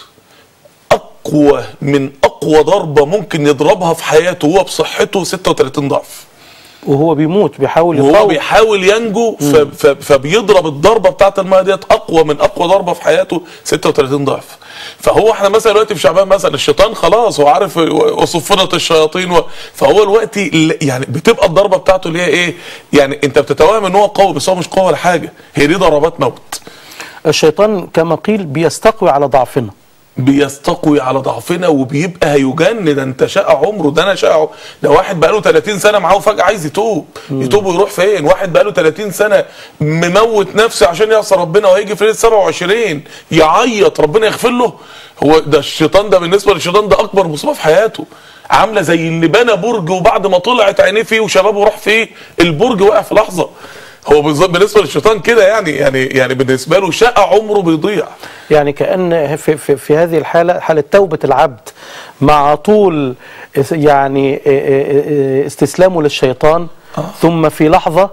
اقوى من اقوى ضربه ممكن يضربها في حياته وهو بصحته 36 ضعف وهو بيموت بيحاول وهو يقاوم بيحاول ينجو ف- ف- فبيضرب الضربه بتاعت الميه ديت اقوى من اقوى ضربه في حياته 36 ضعف فهو احنا مثلا دلوقتي في شعبان مثلا الشيطان خلاص هو عارف وصفنت الشياطين و... فهو الوقت ل- يعني بتبقى الضربه بتاعته اللي هي ايه يعني انت بتتوهم ان هو قوي بس هو مش قوي ولا حاجه هي دي ضربات موت الشيطان كما قيل بيستقوي على ضعفنا بيستقوي على ضعفنا وبيبقى هيجن ده انت شقى عمره ده انا شقى عمره. ده واحد بقاله 30 سنه معاه وفجاه عايز يتوب يتوب ويروح فين واحد بقاله 30 سنه مموت نفسه عشان يعصى ربنا وهيجي في ليله 27 يعيط ربنا يغفر له هو ده الشيطان ده بالنسبه للشيطان ده اكبر مصيبه في حياته عامله زي اللي بنى برج وبعد ما طلعت عينيه فيه وشبابه راح فيه البرج وقع في لحظه هو بالظبط بالنسبه للشيطان كده يعني يعني يعني بالنسبه له شقى عمره بيضيع يعني كأن في, في, في هذه الحالة حالة توبة العبد مع طول يعني استسلامه للشيطان ثم في لحظة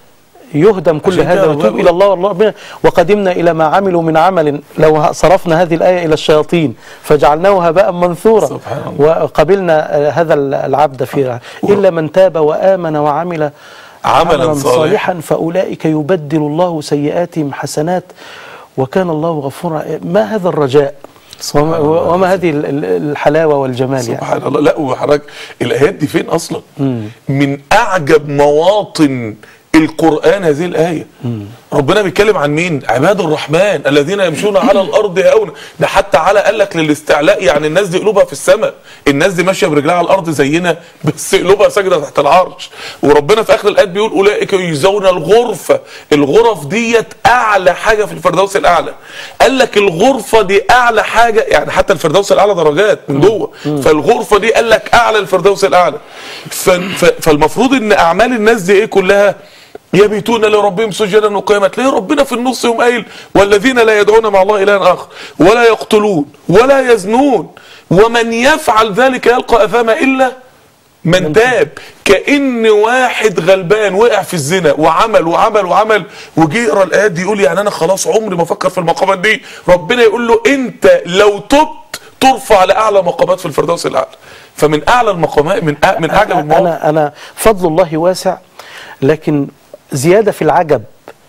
يهدم كل عشان كده هذا ربنا ويتوب بيقول- إلى الله والله ربنا وقدمنا إلى ما عملوا من عمل لو صرفنا هذه الآية إلى الشياطين فجعلناه هباء منثورا سبحان الله. وقبلنا آه، هذا العبد في إلا من تاب وآمن وعمل عملا صالحا. صالحا فأولئك يبدل الله سيئاتهم حسنات وكان الله غفورا ما هذا الرجاء وما, الله وما هذه ال- ال- الحلاوة والجمال يعني سبحان الله لا وحضرتك الايات دي فين اصلا من اعجب مواطن القران هذه الايه ربنا بيتكلم عن مين عباد الرحمن الذين يمشون على الارض هونا ده حتى على قال لك للاستعلاء يعني الناس دي قلوبها في السماء الناس دي ماشيه برجلها على الارض زينا بس قلوبها ساجده تحت العرش وربنا في اخر الايات بيقول اولئك يجزون الغرفه الغرف ديت اعلى حاجه في الفردوس الاعلى قال لك الغرفه دي اعلى حاجه يعني حتى الفردوس الاعلى درجات من جوه فالغرفه دي قال لك اعلى الفردوس الاعلى ف- ف- فالمفروض ان اعمال الناس دي ايه كلها يبيتون لربهم سجدا وقياما تلاقي ربنا في النص يوم قايل والذين لا يدعون مع الله الها اخر ولا يقتلون ولا يزنون ومن يفعل ذلك يلقى اثاما الا من تاب كان واحد غلبان وقع في الزنا وعمل وعمل وعمل وجي يقرا الايات دي يقول يعني انا خلاص عمري ما افكر في المقامات دي ربنا يقول له انت لو تبت ترفع لاعلى مقامات في الفردوس الاعلى فمن اعلى المقامات من أع- من اعجب المواقف أنا, أنا فضل الله واسع لكن زيادة في العجب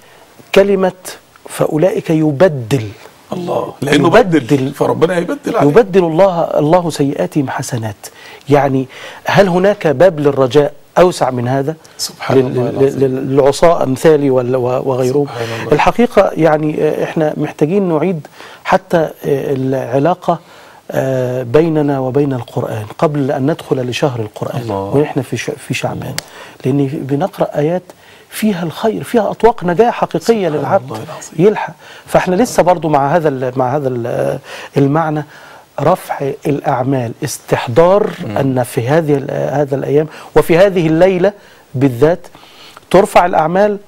كلمة فأولئك يبدل الله لانه يبدل. بدل فربنا يبدل عليه يبدل الله الله سيئاتهم حسنات يعني هل هناك باب للرجاء أوسع من هذا سبحان لل- الله لل- العظيم. لل- للعصاة أمثالي وال- و- وغيرهم سبحان الله. الحقيقة يعني آه، إحنا محتاجين نعيد حتى آه، العلاقة آه، بيننا وبين القرآن قبل أن ندخل لشهر القرآن الله. ونحن في ش- في شعبان لأن بنقرأ آيات فيها الخير فيها أطواق نجاة حقيقية للعبد الله العظيم. يلحق فاحنا لسه برضو مع هذا ال- مع هذا ال- المعنى رفع الاعمال استحضار ان في هذه ال- هذا الايام وفي هذه الليله بالذات ترفع الاعمال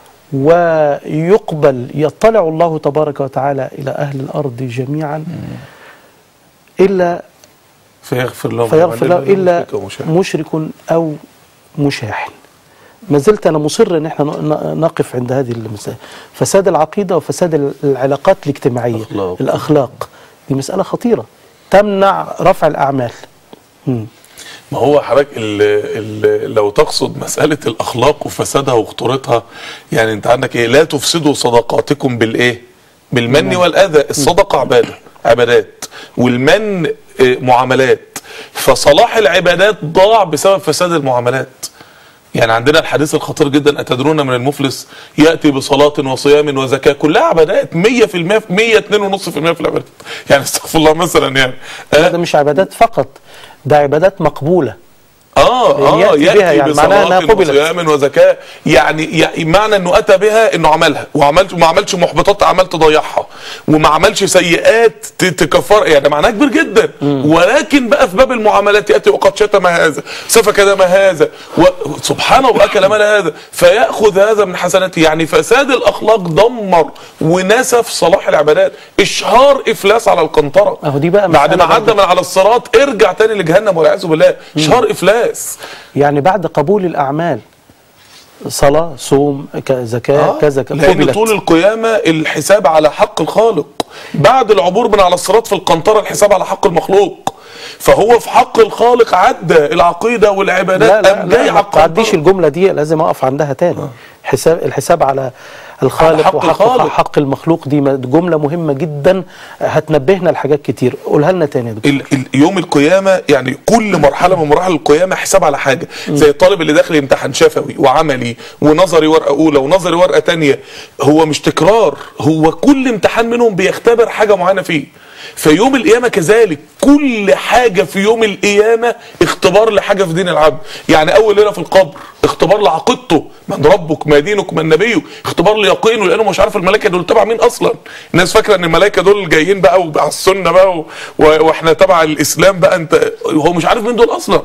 ويقبل يطلع الله تبارك وتعالى الى اهل الارض جميعا الا فيغفر له فيغفر له الا مشرك ومشاهد. مشرك او مشاحن ما زلت انا مصر ان احنا ن- نقف عند هذه المسائل فساد العقيده وفساد العلاقات الاجتماعيه الأخلاق. الاخلاق دي مساله خطيره تمنع رفع الاعمال مم. ما هو حضرتك ال- ال- لو تقصد مسألة الأخلاق وفسادها وخطورتها يعني أنت عندك إيه لا تفسدوا صدقاتكم بالإيه بالمن والأذى الصدقة عبادة عبادات والمن آه، معاملات فصلاح العبادات ضاع بسبب فساد المعاملات يعني عندنا الحديث الخطير جدا أتدرون من المفلس يأتي بصلاة وصيام وزكاة كلها عبادات 100% 102.5% في العبادات يعني استغفر الله مثلا يعني لا آه، ده مش عبادات فقط ده عبادات مقبولة اه اه يأتي ياتي, بها، يعني معناها إنها بصلاة قبلت. وصيام وزكاه يعني, يعني معنى انه اتى بها انه عملها وعملت وما عملش محبطات اعمال تضيعها وما عملش سيئات ت- تكفر يعني ده معناه كبير جدا ولكن بقى في باب المعاملات ياتي وقد شتم هذا سفك دم هذا و- سبحانه واكل مال هذا فياخذ هذا من حسناته يعني فساد الاخلاق دمر ونسف صلاح العبادات اشهار افلاس على القنطره أهو دي بقى بعد ما مسألة عدى برضه. من على الصراط ارجع تاني لجهنم والعياذ بالله اشهار افلاس يعني بعد قبول الأعمال صلاة صوم ك- زكاة آه، كذا ك- لان قبلت طول القيامه الحساب على حق الخالق بعد العبور من على الصراط في القنطره الحساب على حق المخلوق فهو في حق الخالق عدى العقيده والعبادات لا لا قام لا جاي ما على تعديش القنطرة. الجملة دي لازم أقف عندها تاني حساب الحساب على الخالق حق وحق الخالق. حق المخلوق دي م- جملة مهمة جدا هتنبهنا لحاجات كتير قولها لنا تاني يا دكتور ال- ال- يوم القيامه يعني كل مرحله من مراحل القيامه حساب على حاجه زي الطالب اللي داخل يمتحن شفوي وعملي ونظري ورقه اولى ونظري ورقه تانية هو مش تكرار هو كل امتحان منهم بيختبر حاجه معينه فيه فيوم القيامه كذلك كل حاجه في يوم القيامه اختبار لحاجه في دين العبد يعني اول ليله في القبر اختبار لعقيدته من ربك ما دينك من نبيه اختبار ليقينه لانه مش عارف الملائكه دول تبع مين اصلا الناس فاكره ان الملائكه دول جايين بقى وعلى السنه بقى و... و... واحنا تبع الاسلام بقى انت هو مش عارف مين دول اصلا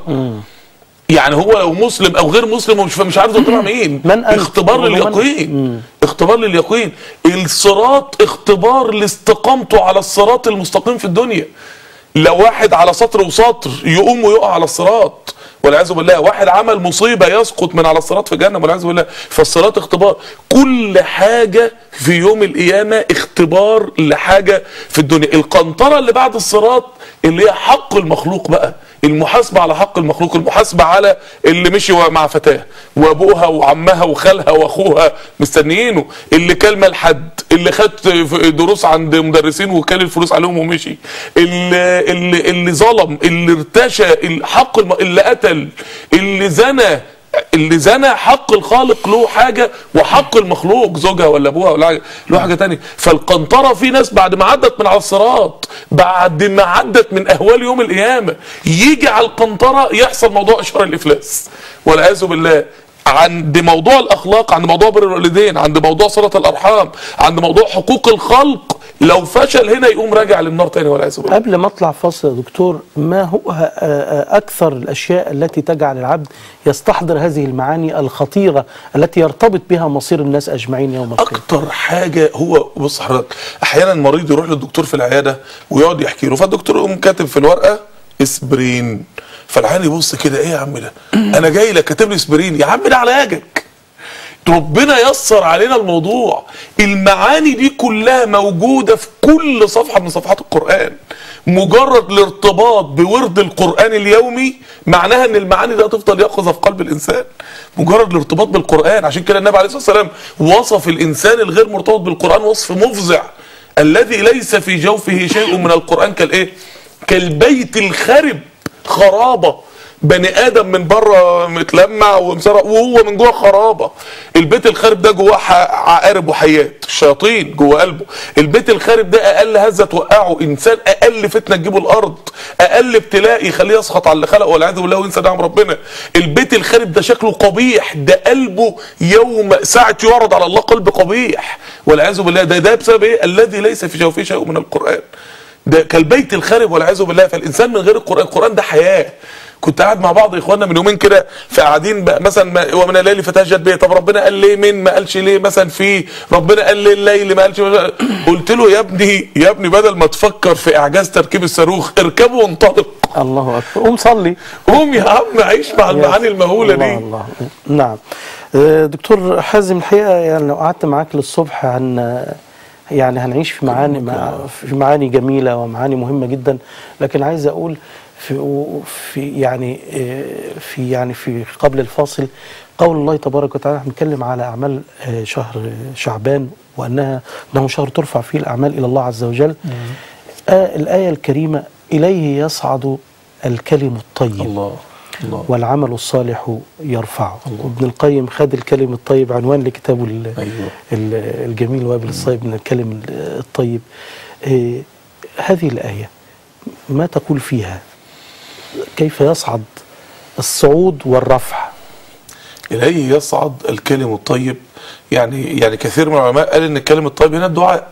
يعني هو لو مسلم او غير مسلم ومش مش عارف دول تبع مين من أنت؟ اختبار ومن- لليقين اختبار لليقين الصراط اختبار لاستقامته على الصراط المستقيم في الدنيا لو واحد على سطر وسطر يقوم ويقع على الصراط والعياذ بالله واحد عمل مصيبه يسقط من على الصراط في جهنم والعياذ بالله فالصراط اختبار كل حاجه في يوم القيامه اختبار لحاجه في الدنيا القنطره اللي بعد الصراط اللي هي حق المخلوق بقى المحاسبه على حق المخلوق المحاسبه على اللي مشي مع فتاه وابوها وعمها وخالها واخوها مستنيينه اللي كلمه لحد اللي خد دروس عند مدرسين وكل الفلوس عليهم ومشي اللي اللي, اللي ظلم اللي ارتشى اللي حق الم... اللي قتل اللي زنى اللي زنى حق الخالق له حاجه وحق المخلوق زوجها ولا ابوها ولا حاجه له حاجه تانية فالقنطره في ناس بعد ما عدت من على الصراط بعد ما عدت من اهوال يوم القيامه يجي على القنطره يحصل موضوع اشهار الافلاس والعياذ بالله عند موضوع الاخلاق عند موضوع بر الوالدين عند موضوع صله الارحام عند موضوع حقوق الخلق لو فشل هنا يقوم راجع للنار تاني والعياذ بالله قبل ما اطلع فاصل يا دكتور ما هو آه، آه، اكثر الاشياء التي تجعل العبد يستحضر هذه المعاني الخطيره التي يرتبط بها مصير الناس اجمعين يوم القيامه اكتر حاجه هو بص حضرتك احيانا المريض يروح للدكتور في العياده ويقعد يحكي له فالدكتور يقوم كاتب في الورقه اسبرين فالعيان يبص كده ايه يا عم ده انا جاي لك كاتب لي اسبرين يا عم ده علاجك ربنا يسر علينا الموضوع المعاني دي كلها موجودة في كل صفحة من صفحات القرآن مجرد الارتباط بورد القرآن اليومي معناها ان المعاني دي هتفضل يأخذها في قلب الانسان مجرد الارتباط بالقرآن عشان كده النبي عليه الصلاة والسلام وصف الانسان الغير مرتبط بالقرآن وصف مفزع الذي ليس في جوفه شيء من القرآن كالايه كالبيت الخرب خرابة بني ادم من بره متلمع ومسرق وهو من جوه خرابه البيت الخارب ده جواه ح- عقارب وحيات شياطين جوه قلبه البيت الخارب ده اقل هزه توقعه انسان اقل فتنه تجيبه الارض اقل ابتلاء يخليه يسخط على اللي خلقه والعياذ بالله وينسى نعم ربنا البيت الخارب ده شكله قبيح ده قلبه يوم ساعه يعرض على الله قلب قبيح والعياذ بالله ده ده بسبب ايه الذي ليس في جوفه شيء من القران ده كالبيت الخارب والعياذ بالله فالانسان من غير القران القران ده حياه كنت قاعد مع بعض اخواننا من يومين كده فقاعدين بقى مثلا ما- ومن الليل فتهجد به طب ربنا قال ليه من ما قالش ليه مثلا في ربنا قال ليه الليل ما قالش قلت له يا ابني يا ابني بدل ما تفكر في اعجاز تركيب الصاروخ اركبه وانطلق الله اكبر قوم صلي قوم يا عم عيش مع المعاني المهوله الله دي الله نعم آه، دكتور حازم الحقيقه يعني لو قعدت معاك للصبح عن آه، يعني هنعيش في معاني مع في معاني جميله ومعاني مهمه جدا لكن عايز اقول في في يعني آه، في يعني في قبل الفاصل قول الله تبارك وتعالى احنا بنتكلم على اعمال آه، شهر شعبان وانها انه شهر ترفع فيه الاعمال الى الله عز وجل آه الايه الكريمه اليه يصعد الكلم الطيب الله الله والعمل الصالح يرفعه وابن القيم خد الكلم الطيب عنوان لكتابه ال- أيوة. ال- الجميل وابل الصيب من الكلم الطيب إيه هذه الآية ما تقول فيها كيف يصعد الصعود والرفع إليه يصعد الكلم الطيب يعني يعني كثير من العلماء قال ان الكلم الطيب هنا الدعاء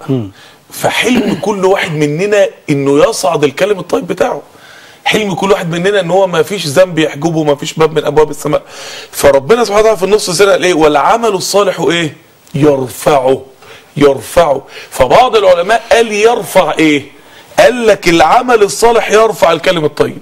فحلم كل واحد مننا انه يصعد الكلم الطيب بتاعه حلم كل واحد مننا ان هو ما فيش ذنب يحجبه ما فيش باب من ابواب السماء فربنا سبحانه وتعالى في النص سنه قال ايه والعمل الصالح ايه يرفعه يرفعه فبعض العلماء قال يرفع ايه قال لك العمل الصالح يرفع الكلم الطيب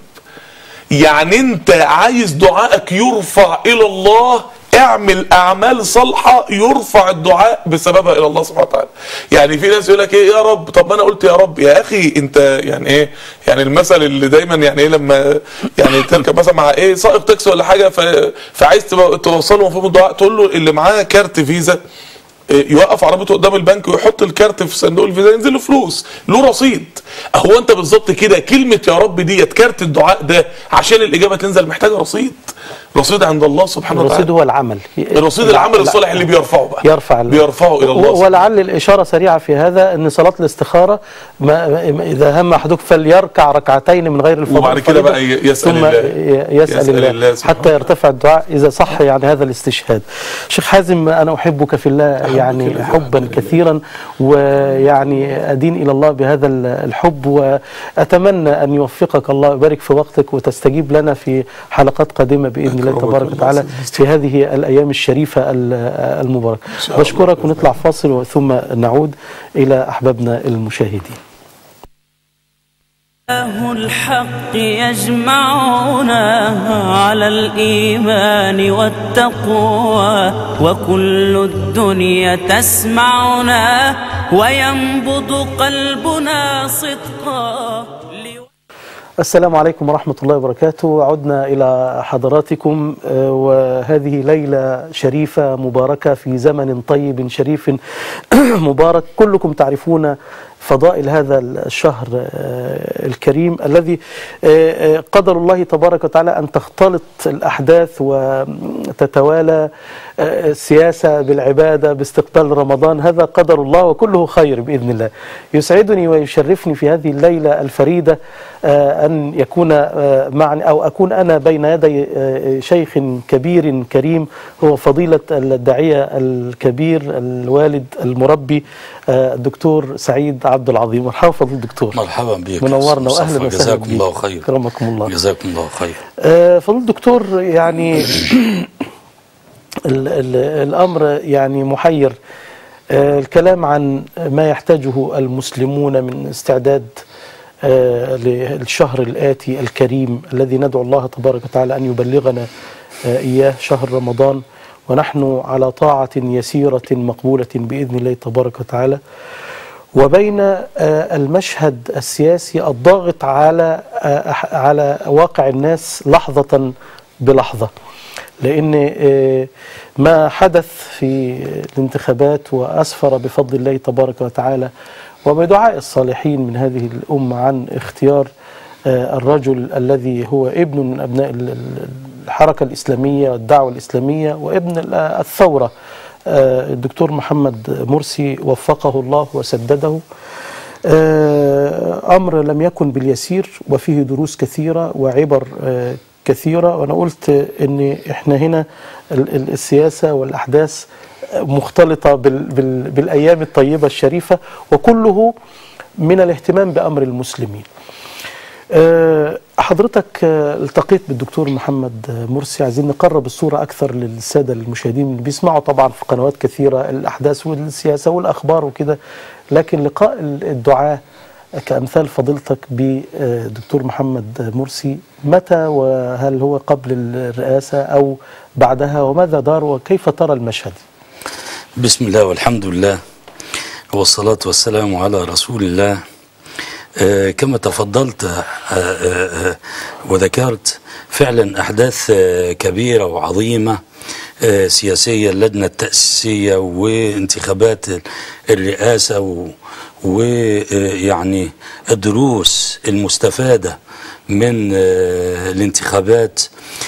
يعني انت عايز دعائك يرفع الى الله اعمل اعمال صالحه يرفع الدعاء بسببها الى الله سبحانه وتعالى يعني في ناس يقول لك ايه يا رب طب ما انا قلت يا رب يا اخي انت يعني ايه يعني المثل اللي دايما يعني ايه لما يعني تركب مثلا مع ايه سائق تاكسي ولا حاجه ف... فعايز تبقى- توصله مفهوم الدعاء تقول له اللي معاه كارت فيزا يوقف عربيته قدام البنك ويحط الكارت في صندوق الفيزا ينزل له فلوس له رصيد هو انت بالظبط كده كلمه يا رب ديت كارت الدعاء ده عشان الاجابه تنزل محتاجه رصيد رصيد عند الله سبحانه الرصيد وتعالى هو العمل الرصيد العمل الصالح اللي بيرفعه بقى يرفع ال- بيرفعه الى الله و- ولعل الإشارة سريعة في هذا أن صلاة الاستخارة ما ما- إذا هم أحدكم فليركع ركعتين من غير الفضل وبعد كده بقى الفريضة، يسأل ثم الله. ي- يسأل, يسأل الله, الله سبحانه حتى يرتفع الدعاء إذا صح يعني هذا الاستشهاد شيخ حازم أنا أحبك في الله يعني الله. حبا كثيرا ويعني أدين إلى الله بهذا ال- الحب وأتمنى أن يوفقك الله ويبارك في وقتك وتستجيب لنا في حلقات قادمة بإذن الله أكرمك تبارك الله وتعالى سيدي. في هذه الأيام الشريفة ال- المباركة شاء الله. بشكرك ونطلع فاصل ثم نعود إلى أحبابنا المشاهدين الله الحق يجمعنا على الإيمان والتقوى وكل الدنيا تسمعنا وينبض قلبنا صدقا لو- السلام عليكم ورحمة الله وبركاته عدنا إلى حضراتكم آه، وهذه ليلة شريفة مباركة في زمن طيب شريف مبارك كلكم تعرفون فضائل هذا الشهر آه، الكريم الذي آه، آه، قدر الله تبارك وتعالى أن تختلط الأحداث وتتوالى آه، السياسة بالعبادة باستقبال رمضان هذا قدر الله وكله خير بإذن الله يسعدني ويشرفني في هذه الليلة الفريدة آه، أن يكون آه، معي أو أكون أنا بين يدي آه، شيخ كبير كريم هو فضيلة الداعية الكبير الوالد المربي آه، الدكتور سعيد عبد العظيم مرحبا فضل الدكتور مرحبا بك منورنا مصطفى. واهلا وسهلا جزاكم بك. الله خير كرمكم الله جزاكم الله خير آه، فضل الدكتور يعني ال ال الأمر يعني محير آه، الكلام عن ما يحتاجه المسلمون من استعداد آه، للشهر الآتي الكريم الذي ندعو الله تبارك وتعالى أن يبلغنا آه، إياه شهر رمضان ونحن على طاعة يسيرة مقبولة بإذن الله تبارك وتعالى وبين آه، المشهد السياسي الضاغط على آه، أح- على واقع الناس لحظة بلحظة لأن آه، ما حدث في الانتخابات وأسفر بفضل الله تبارك وتعالى وبدعاء الصالحين من هذه الأمة عن اختيار آه، الرجل الذي هو ابن من أبناء ال- ال- الحركة الإسلامية والدعوة الإسلامية وابن ال- الثورة آه، الدكتور محمد مرسي وفقه الله وسدده آه، أمر لم يكن باليسير وفيه دروس كثيرة وعبر آه، كثيرة وأنا قلت أن إحنا هنا ال- ال- السياسة والأحداث مختلطة بال- بال- بالأيام الطيبة الشريفة وكله من الاهتمام بأمر المسلمين آه، حضرتك آه، التقيت بالدكتور محمد آه، مرسي عايزين نقرب الصورة أكثر للسادة المشاهدين اللي بيسمعوا طبعا في قنوات كثيرة الأحداث والسياسة والأخبار وكده لكن لقاء ال- الدعاة كأمثال فضيلتك بدكتور محمد مرسي متى وهل هو قبل الرئاسة أو بعدها وماذا دار وكيف ترى المشهد بسم الله والحمد لله والصلاة والسلام على رسول الله آه، كما تفضلت آه، آه، آه، وذكرت فعلا أحداث آه، كبيرة وعظيمة آه، سياسية اللجنة التأسيسية وانتخابات الرئاسة ويعني الدروس المستفادة من آه، الانتخابات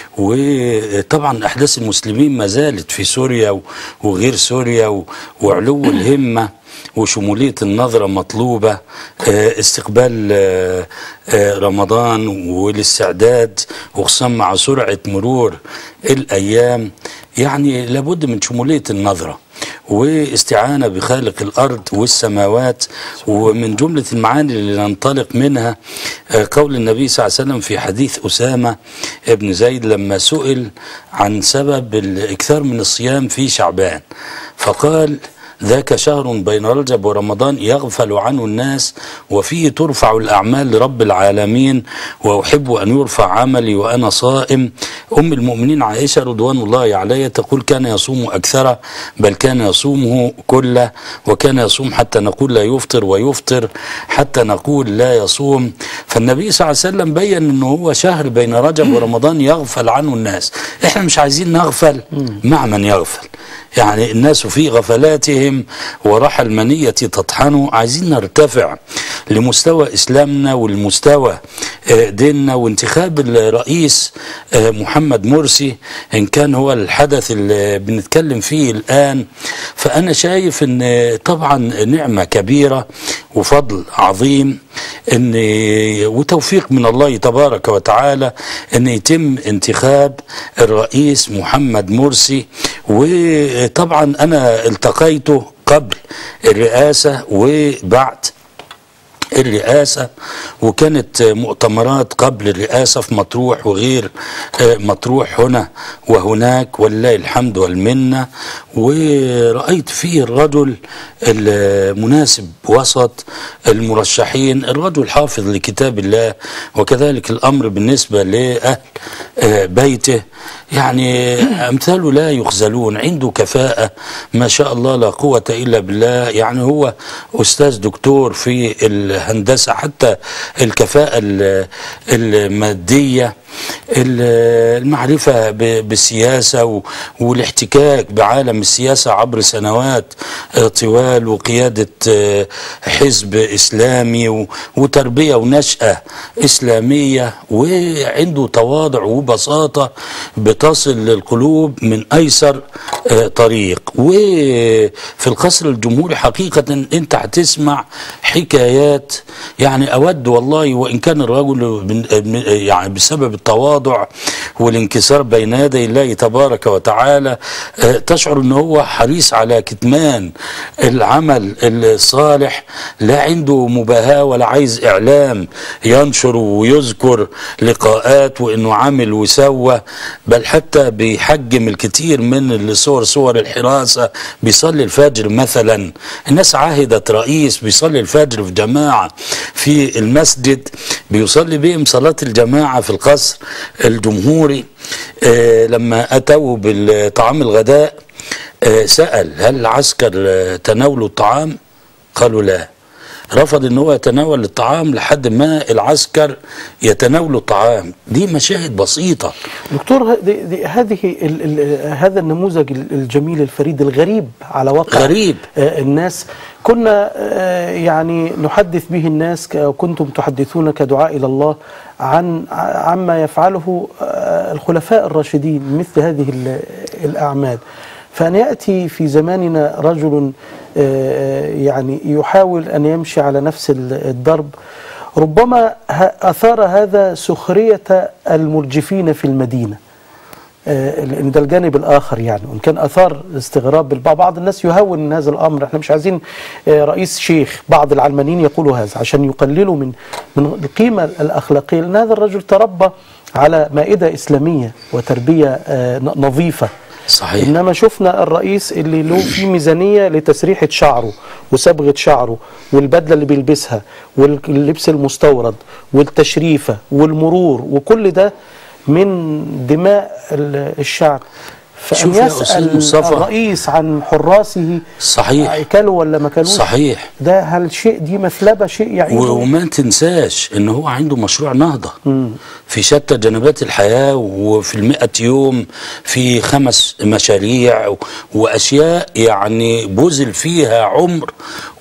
وطبعا احداث المسلمين ما زالت في سوريا و- وغير سوريا و- وعلو الهمه وشموليه النظره مطلوبه آه، استقبال آه، آه، رمضان والاستعداد وخصوصا مع سرعه مرور الايام يعني لابد من شموليه النظره واستعانة بخالق الأرض والسماوات ومن جملة المعاني اللي ننطلق منها آه، قول النبي صلى الله عليه وسلم في حديث أسامة ابن زيد لما سئل عن سبب الإكثار من الصيام في شعبان فقال ذاك شهر بين رجب ورمضان يغفل عنه الناس وفيه ترفع الأعمال لرب العالمين وأحب أن يرفع عملي وأنا صائم أم المؤمنين عائشة رضوان الله عليها تقول كان يصوم أكثر بل كان يصومه كله وكان يصوم حتى نقول لا يفطر ويفطر حتى نقول لا يصوم فالنبي صلى الله عليه وسلم بين أنه هو شهر بين رجب ورمضان يغفل عنه الناس احنا مش عايزين نغفل مع من يغفل يعني الناس في غفلاتهم ورحى المنية تطحن عايزين نرتفع لمستوى إسلامنا والمستوى آه، ديننا وانتخاب الرئيس آه، محمد مرسي إن كان هو الحدث اللي بنتكلم فيه الآن فأنا شايف أن طبعا نعمة كبيرة وفضل عظيم ان وتوفيق من الله تبارك وتعالى ان يتم انتخاب الرئيس محمد مرسي وطبعا انا التقيته قبل الرئاسه وبعد الرئاسة وكانت مؤتمرات قبل الرئاسة في مطروح وغير آه، مطروح هنا وهناك ولله الحمد والمنة ورأيت فيه الرجل المناسب وسط المرشحين الرجل حافظ لكتاب الله وكذلك الأمر بالنسبة لأهل آه، بيته يعني أمثاله لا يخزلون عنده كفاءة ما شاء الله لا قوة إلا بالله يعني هو أستاذ دكتور في الهندسة حتى الكفاءة ال- المادية ال- المعرفة ب- بالسياسة و- والاحتكاك بعالم السياسة عبر سنوات آه، طوال وقيادة آه، حزب إسلامي و- وتربية ونشأة إسلامية وعنده تواضع وبساطة بتصل للقلوب من أيسر آه، طريق وفي القصر الجمهوري حقيقة أنت هتسمع حكايات يعني أود والله وإن كان الرجل بن- يعني بسبب التواضع والانكسار بين يدي الله تبارك وتعالى آه، تشعر أنه هو حريص على كتمان العمل الصالح لا عنده مباهاة ولا عايز إعلام ينشر ويذكر لقاءات وإنه عامل وسوى بل حتى بيحجم الكثير من الصور صور الحراسة بيصلي الفجر مثلا الناس عاهدت رئيس بيصلي الفجر في جماعة في المسجد بيصلي بهم صلاة الجماعة في القصر الجمهوري آه لما أتوا بالطعام الغداء آه سأل هل العسكر آه، تناولوا الطعام قالوا لا رفض ان هو يتناول الطعام لحد ما العسكر يتناولوا الطعام دي مشاهد بسيطة دكتور ه- دي دي هذه ال ال هذا النموذج ال- الجميل الفريد الغريب على واقع غريب. آه، الناس كنا آه، يعني نحدث به الناس ك- كنتم تحدثون كدعاء إلى الله عن ع- عما يفعله آه، الخلفاء الراشدين مثل هذه ال- الأعمال فأن يأتي في زماننا رجل آه، يعني يحاول أن يمشي على نفس ال- الضرب ربما ه- أثار هذا سخرية المرجفين في المدينة آه، لان ده الجانب الاخر يعني وان كان اثار استغراب بالبعض بعض الناس يهون من هذا الامر احنا مش عايزين آه، رئيس شيخ بعض العلمانيين يقولوا هذا عشان يقللوا من من القيمه الاخلاقيه لان هذا الرجل تربى على مائده اسلاميه وتربيه آه، ن- نظيفه صحيح انما شفنا الرئيس اللي له في ميزانيه لتسريحه شعره وصبغه شعره والبدله اللي بيلبسها واللبس المستورد والتشريفه والمرور وكل ده من دماء ال- الشعب فأن شوف يا أستاذ يسأل مصطفى. الرئيس عن حراسه صحيح كلوا ولا ما كلوش صحيح ده هل شيء دي مثلبة شيء يعيبه و- وما تنساش ان هو عنده مشروع نهضة في شتى جنبات الحياة وفي المئة يوم في خمس مشاريع و- واشياء يعني بذل فيها عمر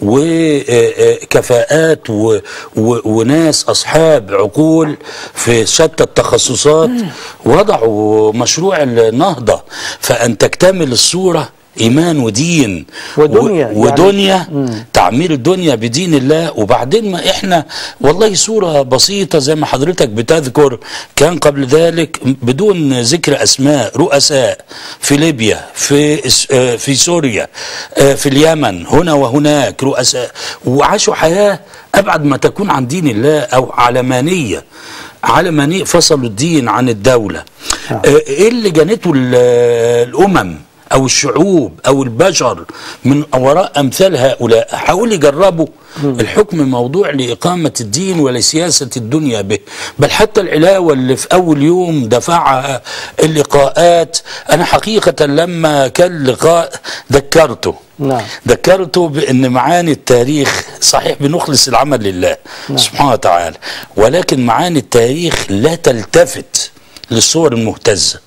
وكفاءات و- و- وناس اصحاب عقول في شتى التخصصات وضعوا مشروع النهضة فان تكتمل الصورة ايمان ودين ودنيا و- يعني. ودنيا تعمير الدنيا بدين الله وبعدين ما احنا والله صورة بسيطة زي ما حضرتك بتذكر كان قبل ذلك بدون ذكر اسماء رؤساء في ليبيا في إس- آه، في سوريا آه، في اليمن هنا وهناك رؤساء وعاشوا حياة ابعد ما تكون عن دين الله او علمانية علمانية فصلوا الدين عن الدولة نعم. آه، ايه اللي جنته ال- الامم او الشعوب او البشر من وراء امثال هؤلاء حاولوا يجربوا الحكم موضوع لاقامه الدين ولسياسه الدنيا به بل حتى العلاوه اللي في اول يوم دفعها اللقاءات انا حقيقه لما كان لقاء ذكرته نعم. ذكرته بان معاني التاريخ صحيح بنخلص العمل لله سبحانه وتعالى ولكن معاني التاريخ لا تلتفت للصور المهتزه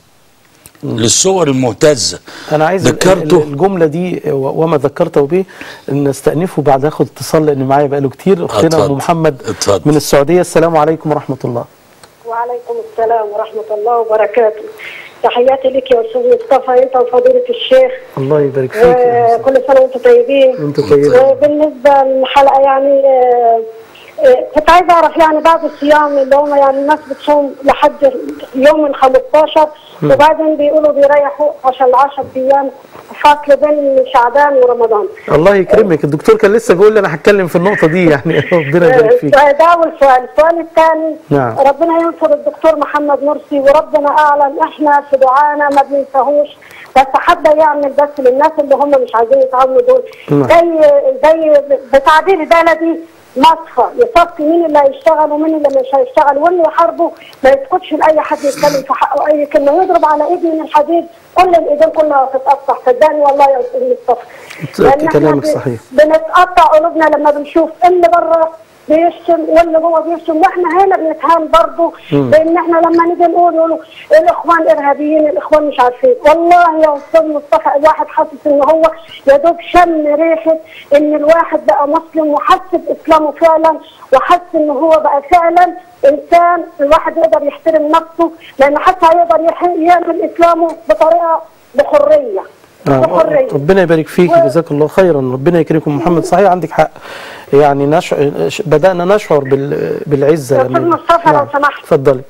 للصور المهتزه انا عايز ال- ذكرته ال- الجمله دي و- وما ذكرته به نستأنفه بعد اخد اتصال لان معايا بقاله كتير اختنا اتفضل. ام محمد اتفضل. من السعوديه السلام عليكم ورحمه الله وعليكم السلام ورحمة الله وبركاته تحياتي لك يا أستاذ مصطفى أنت وفضيلة الشيخ الله يبارك فيك يا أستاذ. وكل سنة وأنتم طيبين وانت طيب وبالنسبة للحلقة يعني آه، آه، كنت عايزة أعرف يعني بعد الصيام اللي هم يعني الناس بتصوم لحد يوم ال 15 وبعدين بيقولوا بيريحوا عشان ال 10 أيام فصل بين شعبان ورمضان الله يكرمك الدكتور كان لسه بيقول لي انا هتكلم في النقطه دي يعني ربنا يبارك فيك ده ده أول سؤال، السؤال الثاني نعم. ربنا ينصر الدكتور محمد مرسي وربنا أعلم إحنا في دعانا ما بننساهوش بس حابة يعمل بس للناس اللي هم مش عايزين يتعاونوا دول نعم. زي زي بتعبير بلدي مصفى يصفي مين اللي هيشتغل ومين اللي مش هيشتغل واللي يحاربه ما يسكتش لاي حد يتكلم في حقه اي كلمه يضرب على ايد من الحديد كل الايدين كلها هتتقطع صدقني والله يا استاذ مصطفى لأن إحنا كلامك ب- صحيح. بنتقطع قلوبنا لما بنشوف اللي بره بيشتم واللي جوه بيشتم واحنا هنا بنتهان برضه لان احنا لما نيجي نقول يقولوا الاخوان ارهابيين الاخوان مش عارفين والله يا استاذ مصطفى الواحد حاسس ان هو يا دوب شم ريحه ان الواحد بقى مسلم وحس باسلامه فعلا وحس ان هو بقى فعلا انسان الواحد يقدر يحترم نفسه لانه حتى هيقدر يح- يعمل اسلامه بطريقه بحريه نعم. بحريه ربنا يبارك فيك و- جزاك الله خيرا ربنا يكرمكم محمد صحيح عندك حق يعني نش... بدأنا نشعر بال... بالعزة يا أستاذ مصطفى لو سمحت. اتفضلي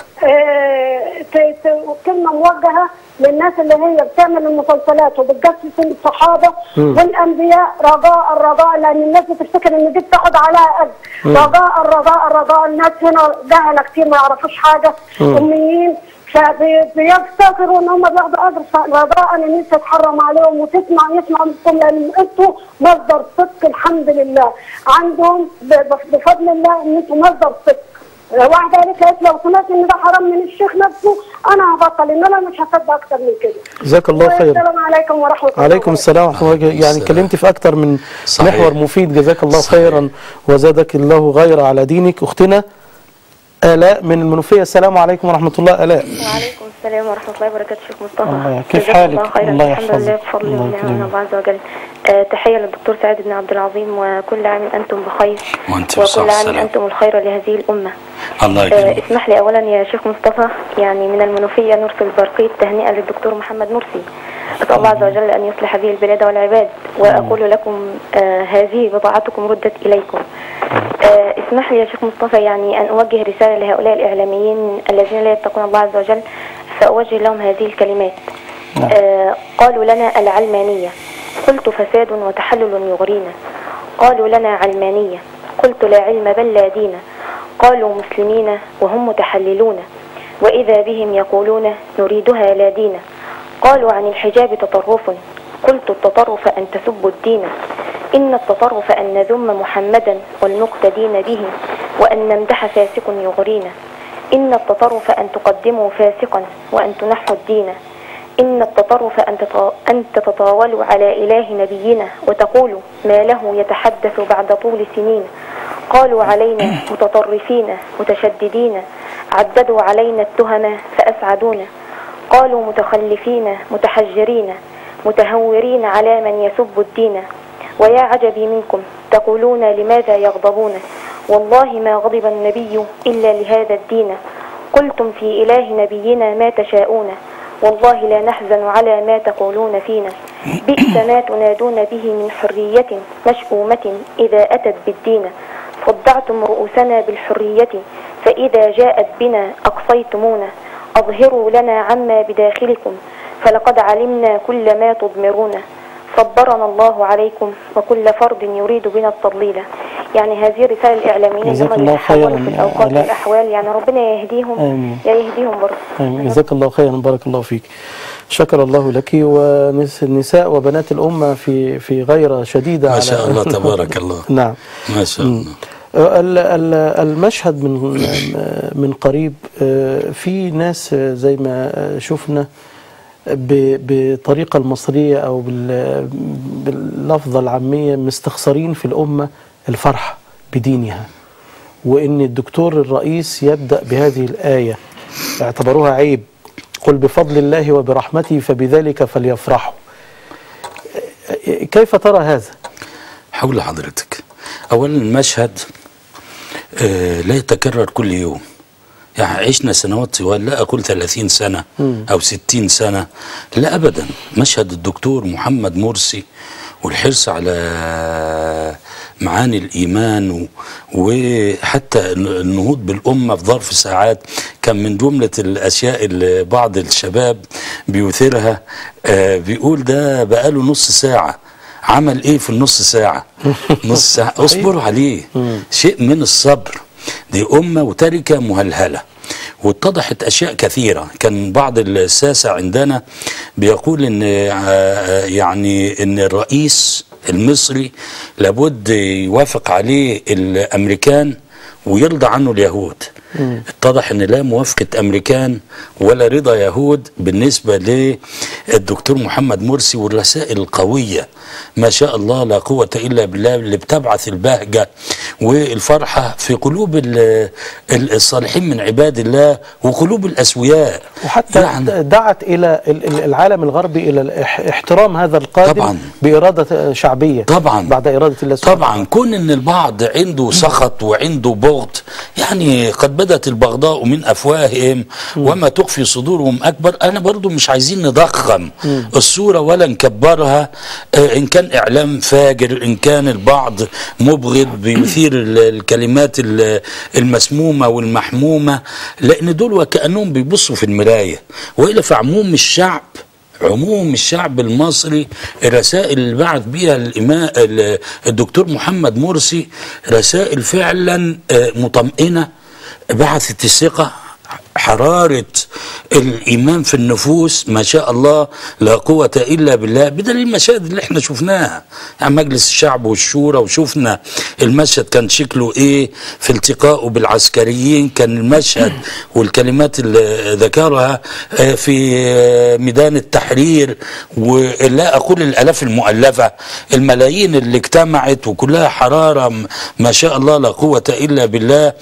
آه، ت- ت- كلمة موجهة للناس اللي هي بتعمل المسلسلات وبتجسس الصحابة والأنبياء رجاء الرجاء لأن الناس بتفتكر إن دي بتاخد عليها أجر رجاء الرجاء الرجاء الناس هنا جهلة كتير ما يعرفوش حاجة أميين فبيفتكروا ان هم بياخدوا اجر رجاء ان انت تحرم عليهم وتسمع يسمع منكم لان انتوا مصدر صدق الحمد لله عندهم ب- ب- بفضل الله ان انتوا مصدر صدق واحدة قالت لي قالت لو سمعت ان ده حرام من الشيخ نفسه انا هبطل ان انا مش هصدق اكتر من كده جزاك الله خيرا السلام عليكم ورحمة الله عليكم السلام ورحمة الله وبركاته. يعني السلام. اتكلمت في أكتر من صحيح. محور مفيد جزاك الله صحيح. خيرا وزادك الله غير على دينك أختنا آلاء من المنوفية السلام عليكم ورحمة الله آلاء وعليكم السلام ورحمة الله وبركاته شيخ مصطفى الله يع- كيف جزاك حالك؟ الله خيرا الله الحمد يحفظك. لله بفضل الله الله يكرمك. من الله عز وجل آه تحية للدكتور سعيد بن عبد العظيم وكل عام أنتم بخير وأنتم بصحة وكل عام وسلامة. أنتم الخير لهذه الأمة الله آه يكرمك اسمح لي أولا يا شيخ مصطفى يعني من المنوفية نرسل برقية تهنئة للدكتور محمد مرسي أسأل الله عز وجل أن يصلح هذه البلاد والعباد وأقول لكم آه هذه بضاعتكم ردت إليكم آه اسمح لي يا شيخ مصطفى يعني أن أوجه رسالة لهؤلاء الإعلاميين الذين لا يتقون الله عز وجل فأوجه لهم هذه الكلمات آه قالوا لنا العلمانية قلت فساد وتحلل يغرينا قالوا لنا علمانية قلت لا علم بل لا دين قالوا مسلمين وهم متحللون وإذا بهم يقولون نريدها لا دين قالوا عن الحجاب تطرف قلت التطرف أن تسبوا الدين إن التطرف أن نذم محمدا والمقتدين به وأن نمدح فاسق يغرينا إن التطرف أن تقدموا فاسقا وأن تنحوا الدين إن التطرف أن تطا- أن تتطاولوا على إله نبينا وتقولوا ما له يتحدث بعد طول سنين قالوا علينا متطرفين متشددين عددوا علينا التهم فأسعدونا قالوا متخلفين متحجرين متهورين على من يسب الدين ويا عجبي منكم تقولون لماذا يغضبون والله ما غضب النبي إلا لهذا الدين قلتم في إله نبينا ما تشاءون والله لا نحزن على ما تقولون فينا بئس ما تنادون به من حرية مشؤومة إذا أتت بالدين صدعتم رؤوسنا بالحرية فإذا جاءت بنا أقصيتمونا أظهروا لنا عما بداخلكم فلقد علمنا كل ما تضمرون صبرنا الله عليكم وكل فرد يريد بنا التضليل يعني هذه الرسالة الإعلامية جزاك هم الله يتحولوا خيراً في يا الأوقات آلاء. والأحوال يعني ربنا يهديهم آمين. يا يهديهم برضه آمين. جزاك الله خيرا بارك الله فيك شكر الله لك والنساء وبنات الأمة في في غيرة شديدة ما على شاء الله تبارك الله نعم ما شاء الله ال- ال- المشهد من من قريب آه، في ناس آه، زي ما آه، شفنا ب- بالطريقة المصرية أو بال- باللفظة العامية مستخسرين في الأمة الفرح بدينها وإن الدكتور الرئيس يبدأ بهذه الآية اعتبروها عيب قل بفضل الله وبرحمته فبذلك فليفرحوا كيف ترى هذا؟ حول لحضرتك اولا المشهد آه لا يتكرر كل يوم يعني عشنا سنوات طوال لا أقول 30 سنة أو 60 سنة لا أبدا مشهد الدكتور محمد مرسي والحرص على معاني الإيمان و- وحتى النهوض بالأمة في ظرف ساعات كان من جملة الأشياء اللي بعض الشباب بيثيرها آه، بيقول ده بقاله نص ساعة عمل ايه في النص ساعة نص ساعة اصبروا عليه شيء من الصبر دي أمة وتركة مهلهلة واتضحت أشياء كثيرة كان بعض الساسة عندنا بيقول إن آه، يعني إن الرئيس المصري لابد يوافق عليه الأمريكان ويرضى عنه اليهود اتضح ان لا موافقه امريكان ولا رضا يهود بالنسبه للدكتور محمد مرسي والرسائل القويه ما شاء الله لا قوه الا بالله اللي بتبعث البهجه والفرحه في قلوب ال- ال- الصالحين من عباد الله وقلوب الاسوياء وحتى يعني دعت الى ال- ال- العالم الغربي الى الاح- احترام هذا القادم طبعاً. باراده شعبيه طبعا بعد اراده الله سبحانه طبعا كون ان البعض عنده سخط وعنده بغض يعني قد بدت البغضاء من افواههم وما تخفي صدورهم اكبر انا برضو مش عايزين نضخم الصوره ولا نكبرها آه، ان كان اعلام فاجر ان كان البعض مبغض بيثير ال- الكلمات ال- المسمومه والمحمومه لان دول وكانهم بيبصوا في المرايه والا في عموم الشعب عموم الشعب المصري الرسائل اللي بعث بيها الإمام الدكتور محمد مرسي رسائل فعلا آه، مطمئنة بعثت الثقة حرارة الإيمان في النفوس ما شاء الله لا قوة إلا بالله بدليل المشاهد اللي احنا شفناها يعني مجلس الشعب والشورى وشفنا المشهد كان شكله إيه في التقائه بالعسكريين كان المشهد والكلمات اللي ذكرها آه، في آه، ميدان التحرير ولا أقول الآلاف المؤلفة الملايين اللي اجتمعت وكلها حرارة م- ما شاء الله لا قوة إلا بالله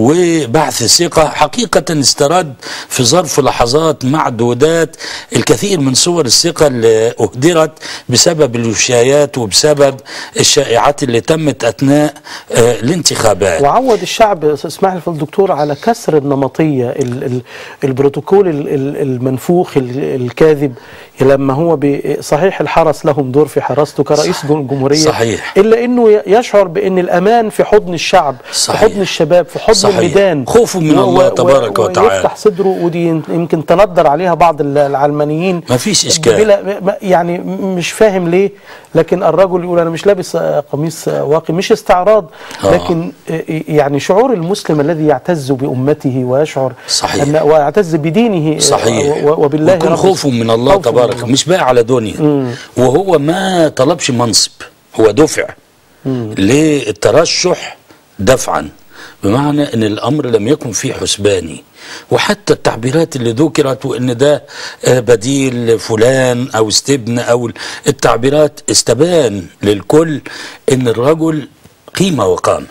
وبعث ثقة حقيقة استرد في ظرف لحظات معدودات الكثير من صور الثقة اللي أهدرت بسبب الوشايات وبسبب الشائعات اللي تمت أثناء آه، الانتخابات وعود الشعب اسمح لي فضل الدكتور على كسر النمطيه ال ال البروتوكول ال ال المنفوخ ال الكاذب لما هو بي- صحيح الحرس لهم دور في حراسته كرئيس صح. جمهوريه صحيح. الا انه ي- يشعر بان الامان في حضن الشعب صحيح. في حضن الشباب في حضن صحيح. الميدان خوفه من و- الله و- تبارك و- وتعالى. ويفتح صدره ودي يمكن تندر عليها بعض ال- العلمانيين ما فيش إشكال. بلا م- يعني م- مش فاهم ليه لكن الرجل يقول انا مش لابس آه، قميص آه، واقي مش استعراض آه. لكن آه، يعني شعور المسلم الذي يعتز بأمته ويشعر صحيح. أن ويعتز بدينه آه، صحيح و- وبالله ويكون رب- خوفه من الله خوفه من تبارك الله. مش بقى على دنيا وهو ما طلبش منصب هو دفع للترشح دفعا بمعنى ان الامر لم يكن فيه حسباني وحتى التعبيرات اللي ذكرت وان ده آه، بديل فلان او استبن او التعبيرات استبان للكل ان الرجل قيمه وقامه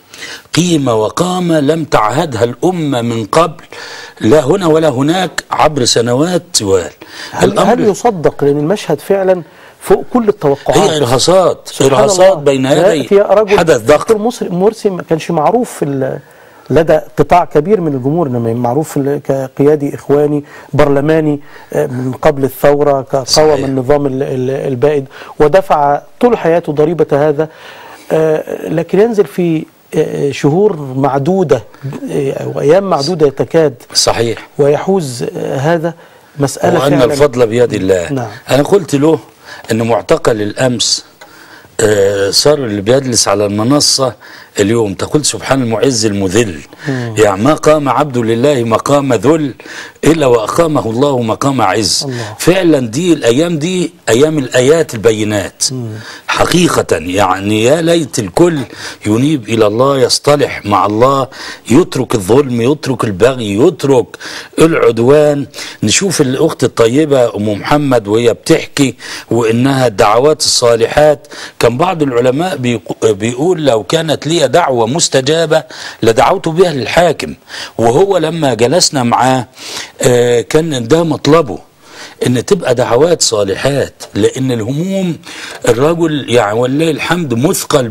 قيمة وقامة لم تعهدها الأمة من قبل لا هنا ولا هناك عبر سنوات طوال هل, هل يصدق لان المشهد فعلا فوق كل التوقعات هي إرهاصات سبحان إرهاصات الله. بين يدي في رجل حدث ضخم دكتور مصر- مرسي ما كانش معروف في ال- لدى قطاع كبير من الجمهور انما معروف ال- كقيادي اخواني برلماني آه، من قبل الثوره صحيح. كقاوم النظام ال- ال- البائد ودفع طول حياته ضريبه هذا آه، لكن ينزل في آه، شهور معدوده آه، او ايام معدوده تكاد صحيح ويحوز آه، هذا مساله وأن فعلا الفضل بيد الله نعم. أنا قلت له أن معتقل الأمس آه، صار اللي بيجلس على المنصة اليوم تقول سبحان المعز المذل يعني ما قام عبد لله مقام ذل إلا وأقامه الله مقام عز الله. فعلا دي الأيام دي أيام الآيات البينات حقيقة يعني يا ليت الكل ينيب إلى الله يصطلح مع الله يترك الظلم يترك البغي يترك العدوان نشوف الأخت الطيبة أم محمد وهي بتحكي وإنها الدعوات الصالحات كان بعض العلماء بيقو- بيقول لو كانت لي دعوة مستجابة لدعوت بها للحاكم وهو لما جلسنا معاه آه، كان ده مطلبه ان تبقى دعوات صالحات لان الهموم الرجل يعني ولله الحمد مثقل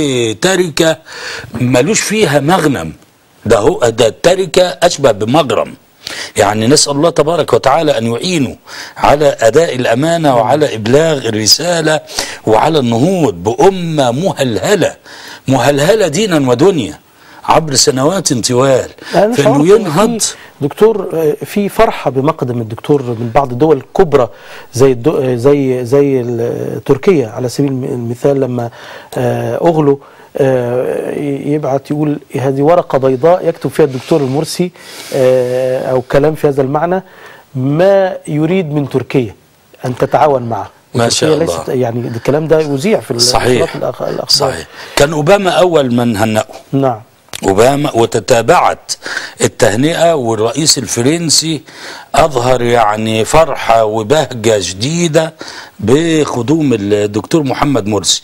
بتركه ملوش فيها مغنم ده هو ده التركه اشبه بمغرم يعني نسال الله تبارك وتعالى ان يعينه على اداء الامانه وعلى ابلاغ الرساله وعلى النهوض بامه مهلهله مهلهله دينا ودنيا عبر سنوات طوال أنا شعرت فانه إن ينهض في دكتور آه، في فرحه بمقدم الدكتور من بعض الدول الكبرى زي الدو آه، زي زي ال- تركيا على سبيل الم- المثال لما آه، اغلو آه، يبعت يقول هذه ورقه بيضاء يكتب فيها الدكتور المرسي آه، او كلام في هذا المعنى ما يريد من تركيا ان تتعاون معه ما شاء وتركيا الله. ليست يعني الكلام ده يذيع في صحيح الإخبارات الأخ- الاخبار صحيح كان اوباما اول من هنأه نعم اوباما وتتابعت التهنئه والرئيس الفرنسي اظهر يعني فرحه وبهجه شديده بقدوم الدكتور محمد مرسي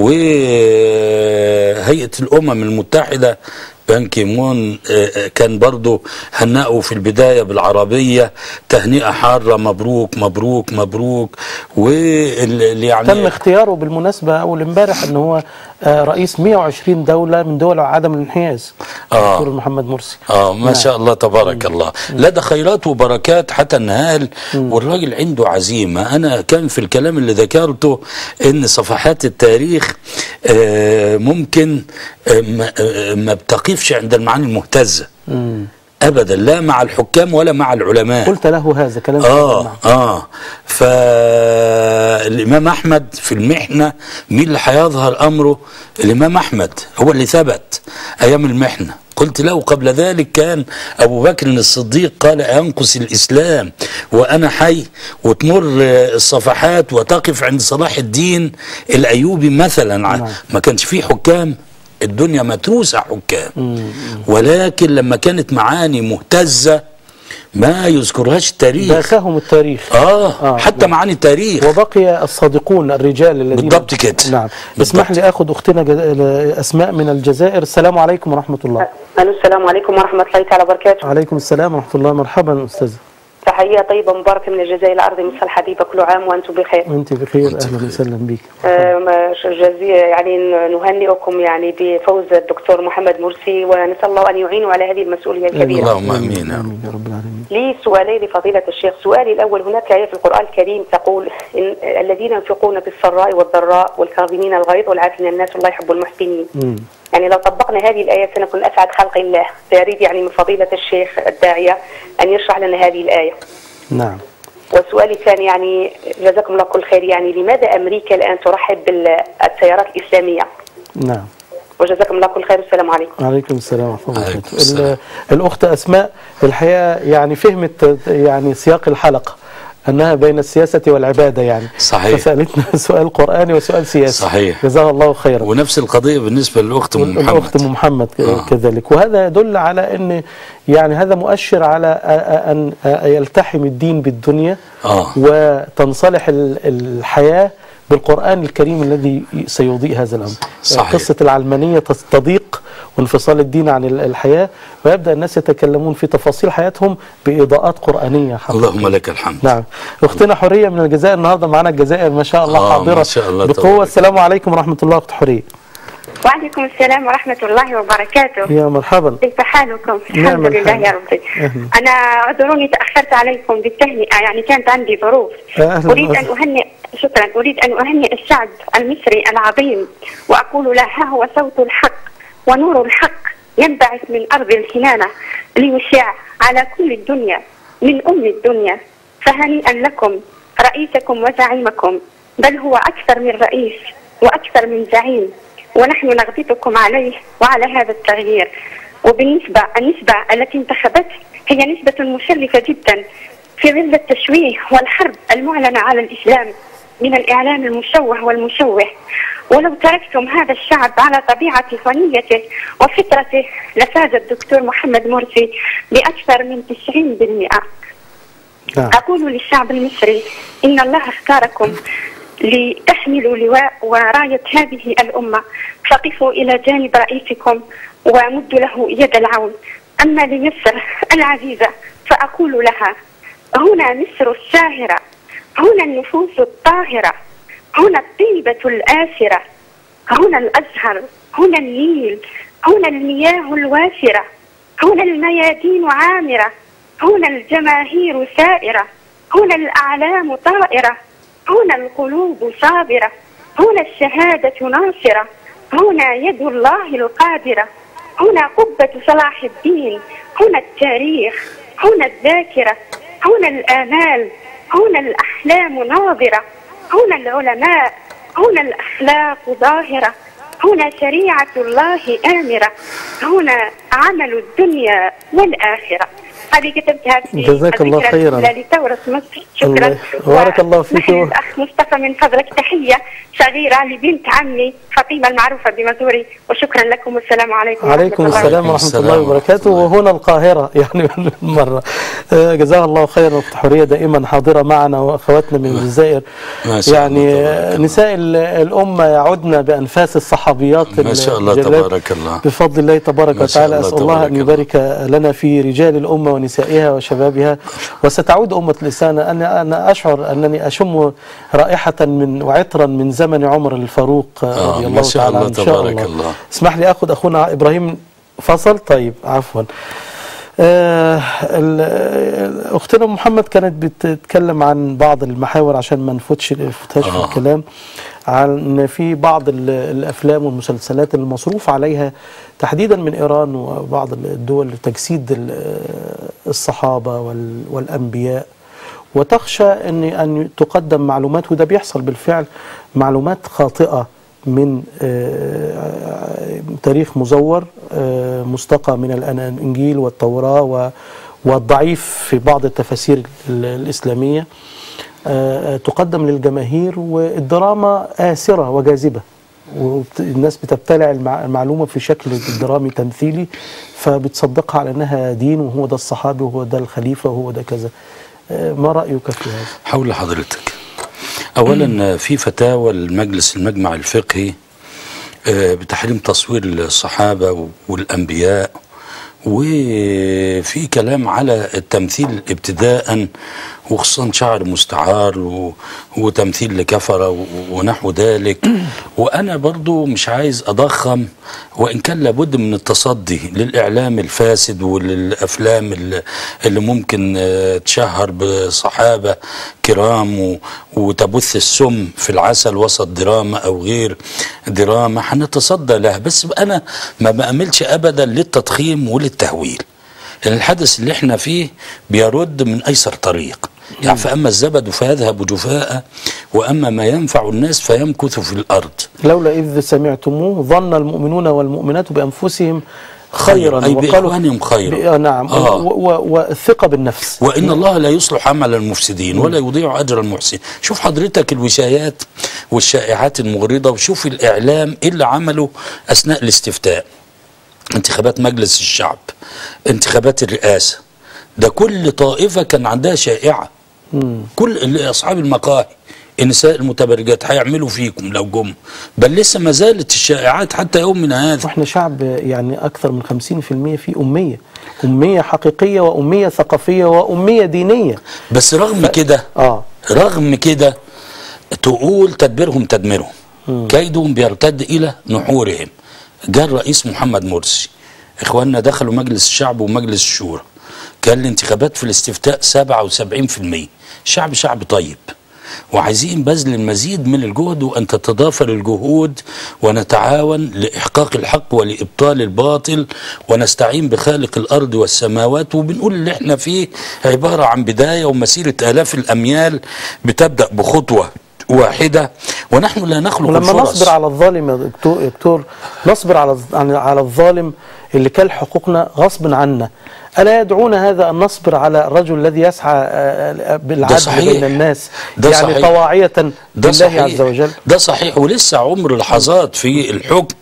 وهيئه الامم المتحده بان كيمون آه، آه، كان برضو هنأوا في البداية بالعربية تهنئة حارة مبروك مبروك مبروك واللي يعني تم اختياره بالمناسبة أول امبارح أن هو آه، رئيس 120 دولة من دول عدم الانحياز آه. دكتور محمد مرسي اه ما نعم. شاء الله تبارك الله لا ده خيرات وبركات حتى النهال والراجل عنده عزيمه انا كان في الكلام اللي ذكرته ان صفحات التاريخ آه ممكن آه ما, آه ما بتقفش عند المعاني المهتزه مم. ابدا لا مع الحكام ولا مع العلماء قلت له هذا كلام اه نعم. اه فالامام احمد في المحنه مين اللي هيظهر امره الامام احمد هو اللي ثبت ايام المحنه قلت له قبل ذلك كان ابو بكر الصديق قال انقص الاسلام وانا حي وتمر آه، الصفحات وتقف عند صلاح الدين الايوبي مثلا ع- نعم. ما كانش فيه حكام الدنيا متروسه حكام ولكن لما كانت معاني مهتزه ما يذكرهاش التاريخ داخهم التاريخ آه, آه، حتى نعم. معاني التاريخ وبقي الصادقون الرجال الذين بالضبط كده. نعم بالضبط. اسمح لي اخذ اختنا جز... اسماء من الجزائر السلام عليكم ورحمه الله الو السلام عليكم ورحمه الله تعالى وبركاته عليكم السلام ورحمه الله مرحبا استاذه تحيه طيبه مباركه من الجزائر الارض مصر الحبيبه كل عام وانتم بخير وانت بخير اهلا وسهلا بك آم، جزي يعني نهنئكم يعني بفوز الدكتور محمد مرسي ونسال الله ان يعينه على هذه المسؤوليه الكبيره اللهم امين امين يا رب العالمين لي سؤالين لفضيلة الشيخ سؤالي الأول هناك آية في القرآن الكريم تقول إن الذين ينفقون في السراء والضراء والكاظمين الغيظ والعافين الناس والله يحب المحسنين مم. يعني لو طبقنا هذه الآية سنكون أسعد خلق الله فيريد يعني من فضيلة الشيخ الداعية أن يشرح لنا هذه الآية نعم والسؤال الثاني يعني جزاكم الله كل خير يعني لماذا أمريكا الآن ترحب بالسيارات الإسلامية نعم وجزاكم الله كل خير والسلام عليكم عليكم السلام ورحمه الله عليكم وبركاته السلام. ال- الاخت اسماء الحقيقه يعني فهمت يعني سياق الحلقه انها بين السياسه والعباده يعني صحيح. فسالتنا سؤال قراني وسؤال سياسي صحيح. جزاها الله خيرا ونفس القضيه بالنسبه للاخت ام محمد الأخت أم محمد آه. كذلك وهذا يدل على أن يعني هذا مؤشر على أ- أ- أن أ- يلتحم الدين بالدنيا آه. وتنصلح ال- الحياة بالقرآن الكريم الذي سيضيء هذا الأمر صحيح. قصة العلمانية تضيق وانفصال الدين عن ال- الحياة ويبدأ الناس يتكلمون في تفاصيل حياتهم بإضاءات قرآنية حقيقية. اللهم لك الحمد نعم اختنا حوريه من الجزائر النهارده معانا الجزائر ما شاء الله آه، حاضره ما شاء الله بقوه تبارك. السلام عليكم ورحمه الله اخت حوريه وعليكم السلام ورحمة الله وبركاته يا مرحبا كيف حالكم؟ نعم الحمد لله الحال. يا ربي أهلا. أنا اعذروني تأخرت عليكم بالتهنئة يعني كانت عندي ظروف أهلا أريد أن وسهلا. أهنئ شكرا أريد أن أهنئ الشعب المصري العظيم وأقول له ها هو صوت الحق ونور الحق ينبعث من أرض الكنانة ليشع على كل الدنيا من أم الدنيا فهنيئا لكم رئيسكم وزعيمكم بل هو أكثر من رئيس وأكثر من زعيم ونحن نغبطكم عليه وعلى هذا التغيير وبالنسبة النسبة التي انتخبته هي نسبة مشرفة جدا في ظل التشويه والحرب المعلنة على الإسلام من الإعلام المشوه والمشوه ولو تركتم هذا الشعب على طبيعة ونيته وفطرته لفاز الدكتور محمد مرسي بأكثر من 90% نعم. أقول للشعب المصري إن الله اختاركم لتحملوا لواء وراية هذه الأمة فقفوا إلى جانب رئيسكم ومدوا له يد العون أما لمصر العزيزة فأقول لها هنا مصر الساهرة هنا النفوس الطاهرة هنا الطيبة الآسرة هنا الأزهر هنا النيل هنا المياه الوافرة هنا الميادين عامرة هنا الجماهير سائرة هنا الأعلام طائرة هنا القلوب صابرة هنا الشهادة ناصرة هنا يد الله القادرة هنا قبة صلاح الدين هنا التاريخ هنا الذاكرة هنا الآمال هنا الأحلام ناظرة هنا العلماء هنا الأخلاق ظاهرة هنا شريعة الله آمرة هنا عمل الدنيا والآخرة هذه كتبتها في جزاك الله الذكرى خيرا. الأولى لثورة مصر شكرا الله- بارك الله فيك. ونحن الأخ مصطفى من فضلك تحية صغيرة لبنت عمي فاطمة المعروفة بمزوري وشكرا لكم والسلام عليكم عليكم ورحمة الله السلام ورحمة السلام الله ورحمة وبركاته الله. وهنا القاهرة يعني مرة آه، جزاها الله خيرا أخت حورية دائما حاضرة معنا وأخواتنا من الجزائر ما شاء يعني الله، آه، تبارك الله. نساء ال- الأمة يعدن بأنفاس الصحابيات ما شاء الله، الجلال تبارك الله. بفضل الله تبارك ما شاء وتعالى الله، أسأل الله تبارك أن يبارك لنا في رجال الأمة ونسائها وشبابها وستعود أمة الإسلام أنا أنا أشعر أنني أشم رائحة من وعطرا من زمن عمر الفاروق آه، آه، رضي ما الله شاء تعالى الله، عنه إن شاء تبارك الله. الله. اسمح لي اخذ اخونا ابراهيم فصل طيب عفوا آه ال- آه، اختنا محمد كانت بتتكلم عن بعض المحاور عشان ما نفوتش نفوتهاش في آه. الكلام عن إن في بعض ال- الافلام والمسلسلات المصروف عليها تحديدا من ايران وبعض الدول لتجسيد ال- الصحابه وال- والانبياء وتخشى ان ان تقدم معلومات وده بيحصل بالفعل معلومات خاطئه من آه، تاريخ مزور آه، مستقى من الأن- الانجيل والتوراه و- والضعيف في بعض التفاسير ال- الاسلاميه آه، تقدم للجماهير والدراما آسرة وجاذبة والناس بتبتلع المع- المعلومة في شكل درامي تمثيلي فبتصدقها على أنها دين وهو ده الصحابي وهو ده الخليفة وهو ده كذا آه، ما رأيك في هذا؟ حول حضرتك اولا في فتاوى المجلس المجمع الفقهي آه، بتحريم تصوير الصحابه والانبياء وفي كلام على التمثيل ابتداء وخصوصا شعر مستعار و... وتمثيل لكفرة و... ونحو ذلك وأنا برضو مش عايز أضخم وإن كان لابد من التصدي للإعلام الفاسد وللأفلام اللي, اللي ممكن آه، تشهر بصحابة كرام و... وتبث السم في العسل وسط دراما أو غير دراما هنتصدى لها بس أنا ما بأملش أبدا للتضخيم وللتهويل لأن الحدث اللي احنا فيه بيرد من أيسر طريق يعني فأما الزبد فيذهب جفاء وأما ما ينفع الناس فيمكث في الأرض لولا إذ سمعتموه ظن المؤمنون والمؤمنات بأنفسهم خيرا أي وقالوا- بإخوانهم خيرا. ب- آه نعم آه. و- و- والثقة بالنفس وإن الله لا يصلح عمل المفسدين ولا يضيع أجر المحسنين شوف حضرتك الوشايات والشائعات المغرضة وشوف الإعلام إيه اللي عمله أثناء الاستفتاء انتخابات مجلس الشعب انتخابات الرئاسة ده كل طائفة كان عندها شائعة كل اللي أصحاب المقاهي النساء المتبرجات هيعملوا فيكم لو جم بل لسه ما زالت الشائعات حتى يومنا هذا واحنا شعب يعني اكثر من 50% فيه اميه اميه حقيقيه واميه ثقافيه واميه دينيه بس رغم كده اه رغم كده تقول تدبيرهم تدميرهم كيدهم بيرتد الى نحورهم جاء الرئيس محمد مرسي اخواننا دخلوا مجلس الشعب ومجلس الشورى كان الانتخابات في الاستفتاء 77% شعب شعب طيب وعايزين بذل المزيد من الجهد وان تتضافر الجهود ونتعاون لاحقاق الحق ولابطال الباطل ونستعين بخالق الارض والسماوات وبنقول اللي احنا فيه عباره عن بدايه ومسيره الاف الاميال بتبدا بخطوه واحده ونحن لا نخلق ولما الفرص نصبر على الظالم يا دكتور, يا دكتور نصبر على الظ- عن- على الظالم اللي كل حقوقنا غصب عنا ألا يدعون هذا أن نصبر على الرجل الذي يسعى آه، آه، بالعدل صحيح. بين الناس ده يعني صحيح. طواعية ده بالله صحيح عز وجل ده صحيح ولسه عمر لحظات في الحكم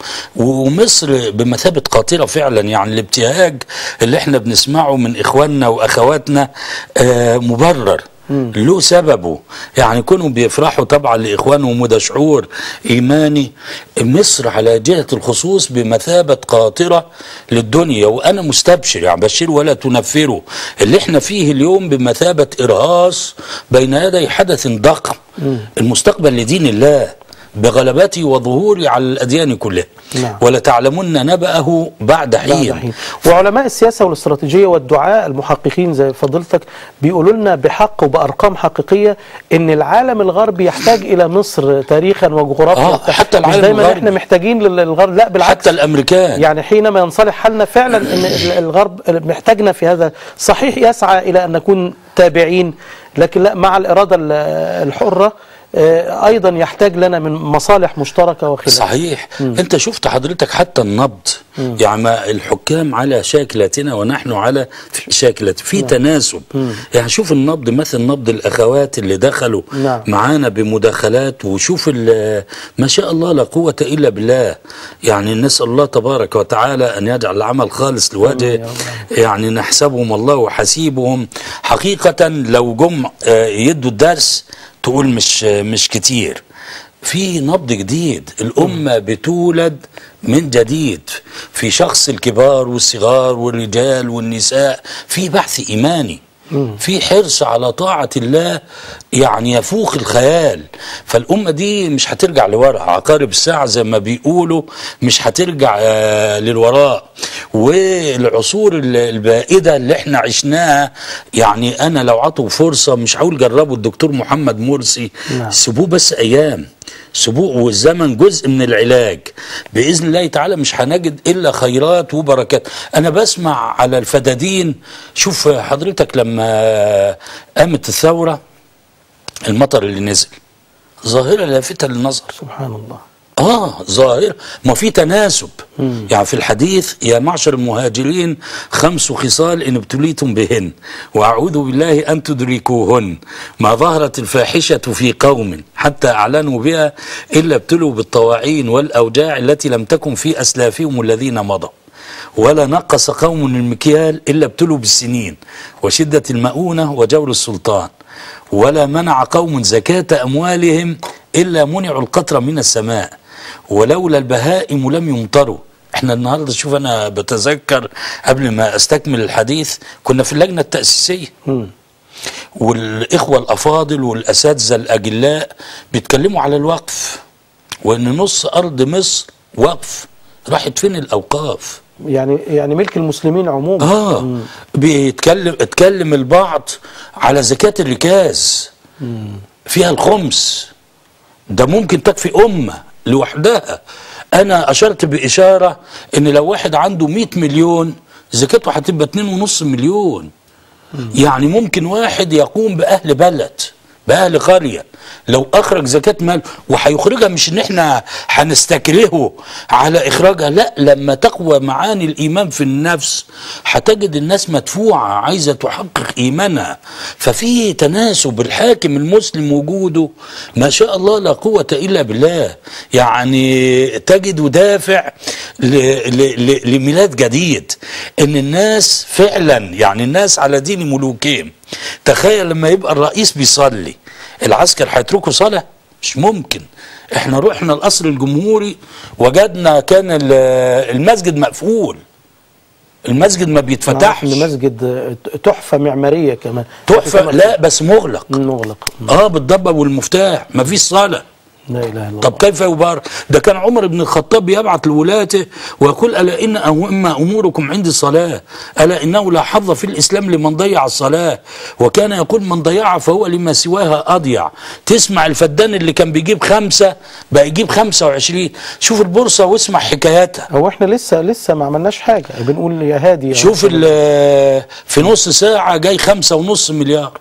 ومصر بمثابة قاتلة فعلا يعني الابتهاج اللي احنا بنسمعه من اخواننا واخواتنا آه مبرر له سببه يعني كونوا بيفرحوا طبعا لاخوانهم وده شعور ايماني مصر على جهه الخصوص بمثابه قاطره للدنيا وانا مستبشر يعني بشير ولا تنفروا اللي احنا فيه اليوم بمثابه ارهاص بين يدي حدث ضخم المستقبل لدين الله بغلبته وظهوره على الاديان كلها نعم. ولتعلمن نبأه بعد حين, بعد حين. وعلماء السياسة والاستراتيجية والدعاء المحققين زي فضيلتك بيقولوا لنا بحق وبأرقام حقيقية إن العالم الغربي يحتاج إلى مصر تاريخا وجغرافيا آه، حتى مش العالم دايما الغربي. احنا محتاجين للغرب لا بالعكس حتى الامريكان يعني حينما ينصلح حالنا فعلا ان ال- الغرب محتاجنا في هذا صحيح يسعى الى ان نكون تابعين لكن لا مع الاراده ال- الحره آه، ايضا يحتاج لنا من مصالح مشتركه وخلاف صحيح انت شفت حضرتك حتى النبض يعني ما الحكام على شاكلتنا ونحن على شاكلة في تناسب يعني شوف النبض مثل نبض الاخوات اللي دخلوا نعم. معانا بمداخلات وشوف ال- ما شاء الله لا قوة الا بالله يعني نسأل الله تبارك وتعالى ان يجعل العمل خالص لوجهه يعني نحسبهم الله وحسيبهم حقيقة لو جم آه، يدوا الدرس تقول مش مش كتير في نبض جديد الأمة بتولد من جديد في شخص الكبار والصغار والرجال والنساء في بحث إيماني في حرص على طاعة الله يعني يفوق الخيال فالأمة دي مش هترجع لورا عقارب الساعة زي ما بيقولوا مش هترجع آه، للوراء والعصور ال- البائدة اللي احنا عشناها يعني أنا لو عطوا فرصة مش هقول جربوا الدكتور محمد مرسي نعم. سيبوه بس أيام سبوع والزمن جزء من العلاج بإذن الله تعالى مش هنجد إلا خيرات وبركات أنا بسمع على الفدادين شوف حضرتك لما قامت الثورة المطر اللي نزل ظاهرة لافتة للنظر سبحان الله اه ظاهرة ما في تناسب يعني في الحديث يا معشر المهاجرين خمس خصال ان ابتليتم بهن واعوذ بالله ان تدركوهن ما ظهرت الفاحشة في قوم حتى اعلنوا بها الا ابتلوا بالطواعين والاوجاع التي لم تكن في اسلافهم الذين مضوا ولا نقص قوم المكيال الا ابتلوا بالسنين وشدة المؤونة وجور السلطان ولا منع قوم زكاة أموالهم إلا منعوا القطر من السماء ولولا البهائم لم يمطروا احنا النهارده شوف انا بتذكر قبل ما استكمل الحديث كنا في اللجنه التاسيسيه والاخوه الافاضل والاساتذه الاجلاء بيتكلموا على الوقف وان نص ارض مصر وقف راحت فين الاوقاف يعني يعني ملك المسلمين عموما اه بيتكلم اتكلم البعض على زكاة الركاز فيها الخمس ده ممكن تكفي أمة لوحدها أنا أشرت بإشارة إن لو واحد عنده 100 مليون زكاته هتبقى 2.5 مليون يعني ممكن واحد يقوم بأهل بلد باهل قريه لو اخرج زكاه مال وهيخرجها مش ان احنا هنستكرهه على اخراجها لا لما تقوى معاني الايمان في النفس هتجد الناس مدفوعه عايزه تحقق ايمانها ففي تناسب الحاكم المسلم وجوده ما شاء الله لا قوه الا بالله يعني تجد دافع ل- ل- ل- لميلاد جديد ان الناس فعلا يعني الناس على دين ملوكهم تخيل لما يبقى الرئيس بيصلي العسكر هيتركوا صلاة مش ممكن احنا رحنا القصر الجمهوري وجدنا كان ال- المسجد مقفول المسجد ما بيتفتحش المسجد تحفه معماريه كمان تحفة لا بس مغلق مغلق اه بالضبة والمفتاح ما فيش صلاة لا اله الا الله طب كيف يبارك ده كان عمر بن الخطاب يبعث لولاته ويقول ألا إن أهم أموركم عندي الصلاة ألا إنه لا حظ في الإسلام لمن ضيع الصلاة وكان يقول من ضيعها فهو لما سواها أضيع تسمع الفدان اللي كان بيجيب خمسة بقى يجيب خمسة وعشرين شوف البورصة واسمع حكاياتها هو احنا لسه لسه ما عملناش حاجه بنقول يا هادي يا شوف ال- في نص ساعة جاي خمسة ونص مليار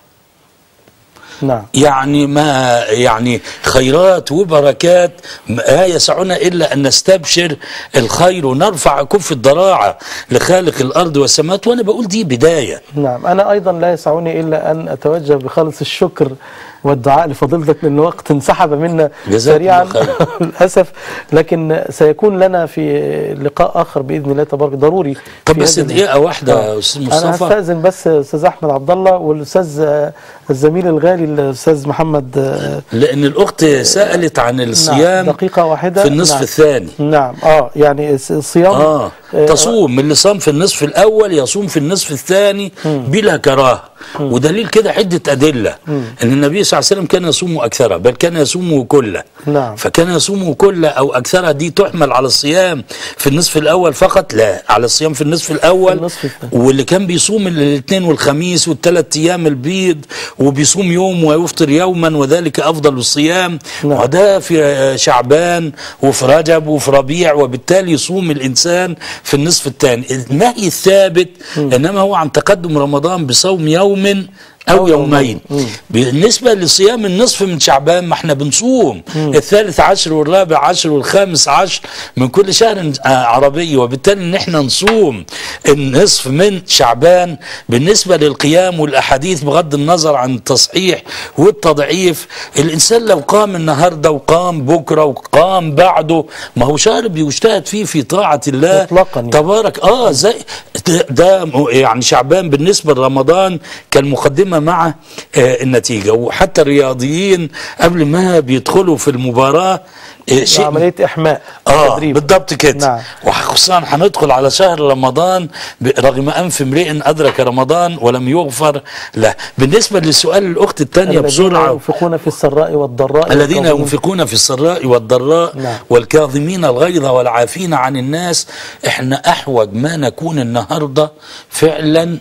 نعم يعني ما يعني خيرات وبركات لا يسعنا الا ان نستبشر الخير ونرفع كف الضراعه لخالق الارض والسماوات وانا بقول دي بدايه نعم أنا أيضا لا يسعني إلا أن أتوجه بخالص الشكر والدعاء لفضيلتك لأن الوقت انسحب منا جزاكم سريعا الله خير. للأسف لكن سيكون لنا في لقاء آخر بإذن الله تبارك ضروري طب في بس هذه دقيقه واحده آه. يا استاذ أنا مصطفى هستأذن بس أستاذ أحمد عبد الله والأستاذ آه، الزميل الغالي الأستاذ محمد آه، لان الاخت سالت عن الصيام نعم دقيقة واحدة في النصف نعم. الثاني نعم اه يعني الص- الصيام اه تصوم اللي صام في النصف الاول يصوم في النصف الثاني بلا كراهه ودليل كده عده ادله ان النبي صلى الله عليه وسلم كان يصوم اكثره بل كان يصومه كله نعم فكان يصومه كله او اكثرها دي تحمل على الصيام في النصف الاول فقط لا على الصيام في النصف الاول النصف الثاني. واللي كان بيصوم الاثنين والخميس والثلاث ايام البيض وبيصوم يوم ويفطر يوما وذلك افضل الصيام نعم. وده في شعبان وفي رجب وفي ربيع وبالتالي يصوم الانسان في النصف الثاني النهي الثابت انما هو عن تقدم رمضان بصوم يوم او, أو يومين يومين. بالنسبه لصيام النصف من شعبان ما احنا بنصوم الثالث عشر والرابع عشر والخامس عشر من كل شهر آه، عربي وبالتالي ان احنا نصوم النصف من شعبان بالنسبه للقيام والاحاديث بغض النظر عن التصحيح والتضعيف الانسان لو قام النهارده وقام بكره وقام بعده ما هو شهر بيجتهد فيه في طاعه الله مطلقاً يعني. تبارك اه زي ده, ده م- يعني شعبان بالنسبه لرمضان كالمقدمه مع آه النتيجه وحتى الرياضيين قبل ما بيدخلوا في المباراه آه شيء عملية إحماء اه تدريب. بالضبط كده نعم. وخصوصا هندخل على شهر رمضان ب- رغم انف امرئ ادرك رمضان ولم يغفر له بالنسبه لسؤال الاخت الثانيه الذين بسرعه ينفقون في السراء والضراء الذين والكاظمين- ينفقون في السراء والضراء نعم. والكاظمين الغيظ والعافين عن الناس احنا احوج ما نكون النهارده فعلا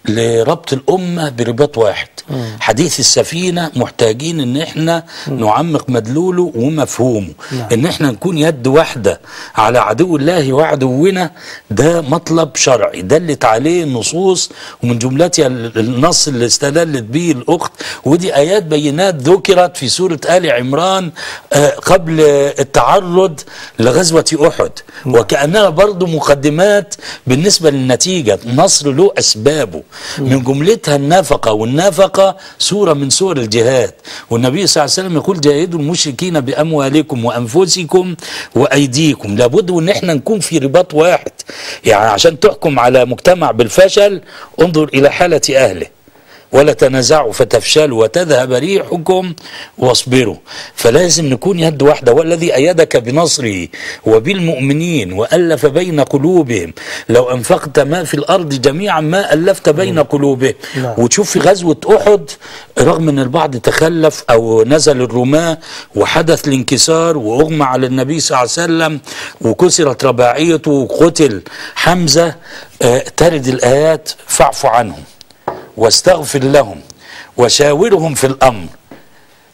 لربط الأمة برباط واحد حديث السفينة محتاجين ان احنا نعمق مدلوله ومفهومه نعم. ان احنا نكون يد واحدة على عدو الله وعدونا ده مطلب شرعي دلت عليه النصوص ومن جملتها ال- النص اللي استدلت به الأخت ودي آيات بينات ذكرت في سورة آل عمران آه، قبل التعرض لغزوة أحد وكأنها برضو مقدمات بالنسبة للنتيجة النصر له أسبابه من جملتها النفقة والنفقة سورة من سور الجهاد والنبي صلى الله عليه وسلم يقول جاهدوا المشركين بأموالكم وأنفسكم وأيديكم لابد أن احنا نكون في رباط واحد يعني عشان تحكم على مجتمع بالفشل انظر إلى حالة أهله ولا تنازعوا فتفشلوا وتذهب ريحكم واصبروا فلازم نكون يد واحدة والذي أيدك بنصره وبالمؤمنين وألف بين قلوبهم لو أنفقت ما في الأرض جميعا ما ألفت بين قلوبهم نعم. وتشوف في غزوة أحد رغم أن البعض تخلف أو نزل الرماة وحدث الانكسار وأغمى على النبي صلى الله عليه وسلم وكسرت رباعيته وقتل حمزة آه، ترد الآيات فاعف عنهم واستغفر لهم وشاورهم في الامر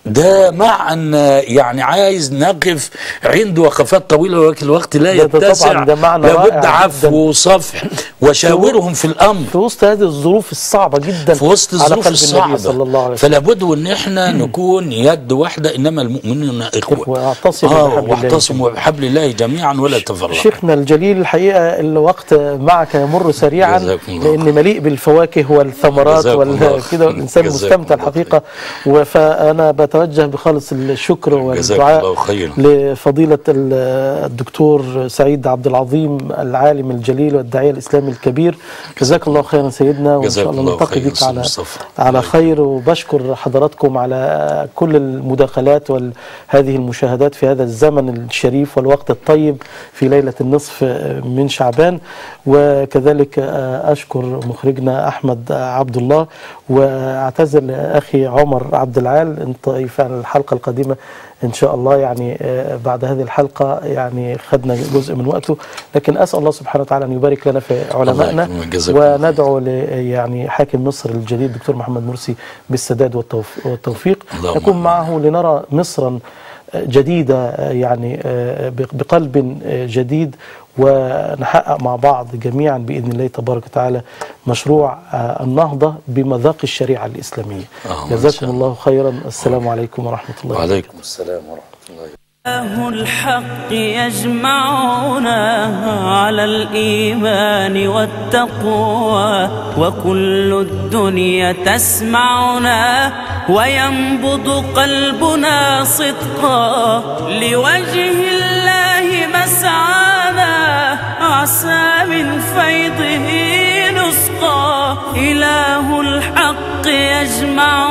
ده مع ان يعني عايز نقف عنده وقفات طويله ولكن الوقت لا ده- ده يتسع طبعاً ده معنى لابد رائع عفو جداً. وصفح وشاورهم في الامر في وسط هذه الظروف الصعبة جدا في وسط على الظروف قلب النبي الصعبه صلى الله عليه وسلم فلا بد ان احنا نكون يد واحده انما المؤمنون اخوه واعتصموا اه بحبل الله واعتصموا بحبل الله جميعا ولا تفرقوا شيخنا الجليل الحقيقة الوقت معك يمر سريعا جزاكم الله لأن مليء بالفواكه والثمرات جزاكم الله وكده والإنسان جزاكم مستمتع الحقيقة و- فأنا بتوجه بخالص الشكر جزاكم والدعاء الله خيرا لفضيلة ال- الدكتور سعيد عبد العظيم العالم الجليل والداعية الإسلامي الكبير جزاك الله خيرا سيدنا وإن شاء جزاكم الله الله نلتقي خيرا بك أستاذ على مصطفى على خير وبشكر حضراتكم على كل المداخلات وهذه المشاهدات في هذا الزمن الشريف والوقت الطيب في ليلة النصف من شعبان وكذلك أشكر مخرجنا أحمد عبد الله وأعتذر لأخي عمر عبد العال انت في الحلقة القادمة إن شاء الله يعني آه، بعد هذه الحلقة يعني خدنا جزء من وقته لكن أسأل الله سبحانه وتعالى أن يبارك لنا في علمائنا يكرمك، جزاكم الله وندعو ل يعني حاكم مصر الجديد الدكتور محمد مرسي بالسداد والتوف- والتوفيق اللهم نكون معه لنرى مصرا جديدة يعني بقلب جديد ونحقق مع بعض جميعا بإذن الله تبارك وتعالى مشروع النهضة بمذاق الشريعة الإسلامية اللهم جزاكم الله خيرا السلام عليكم ورحمة الله وعليكم السلام ورحمه الله إله الحق يجمعنا على الإيمان والتقوى وكل الدنيا تسمعنا وينبض قلبنا صدقا لوجه الله مسعانا عسى من فيضه نسقى إله الحق يجمعنا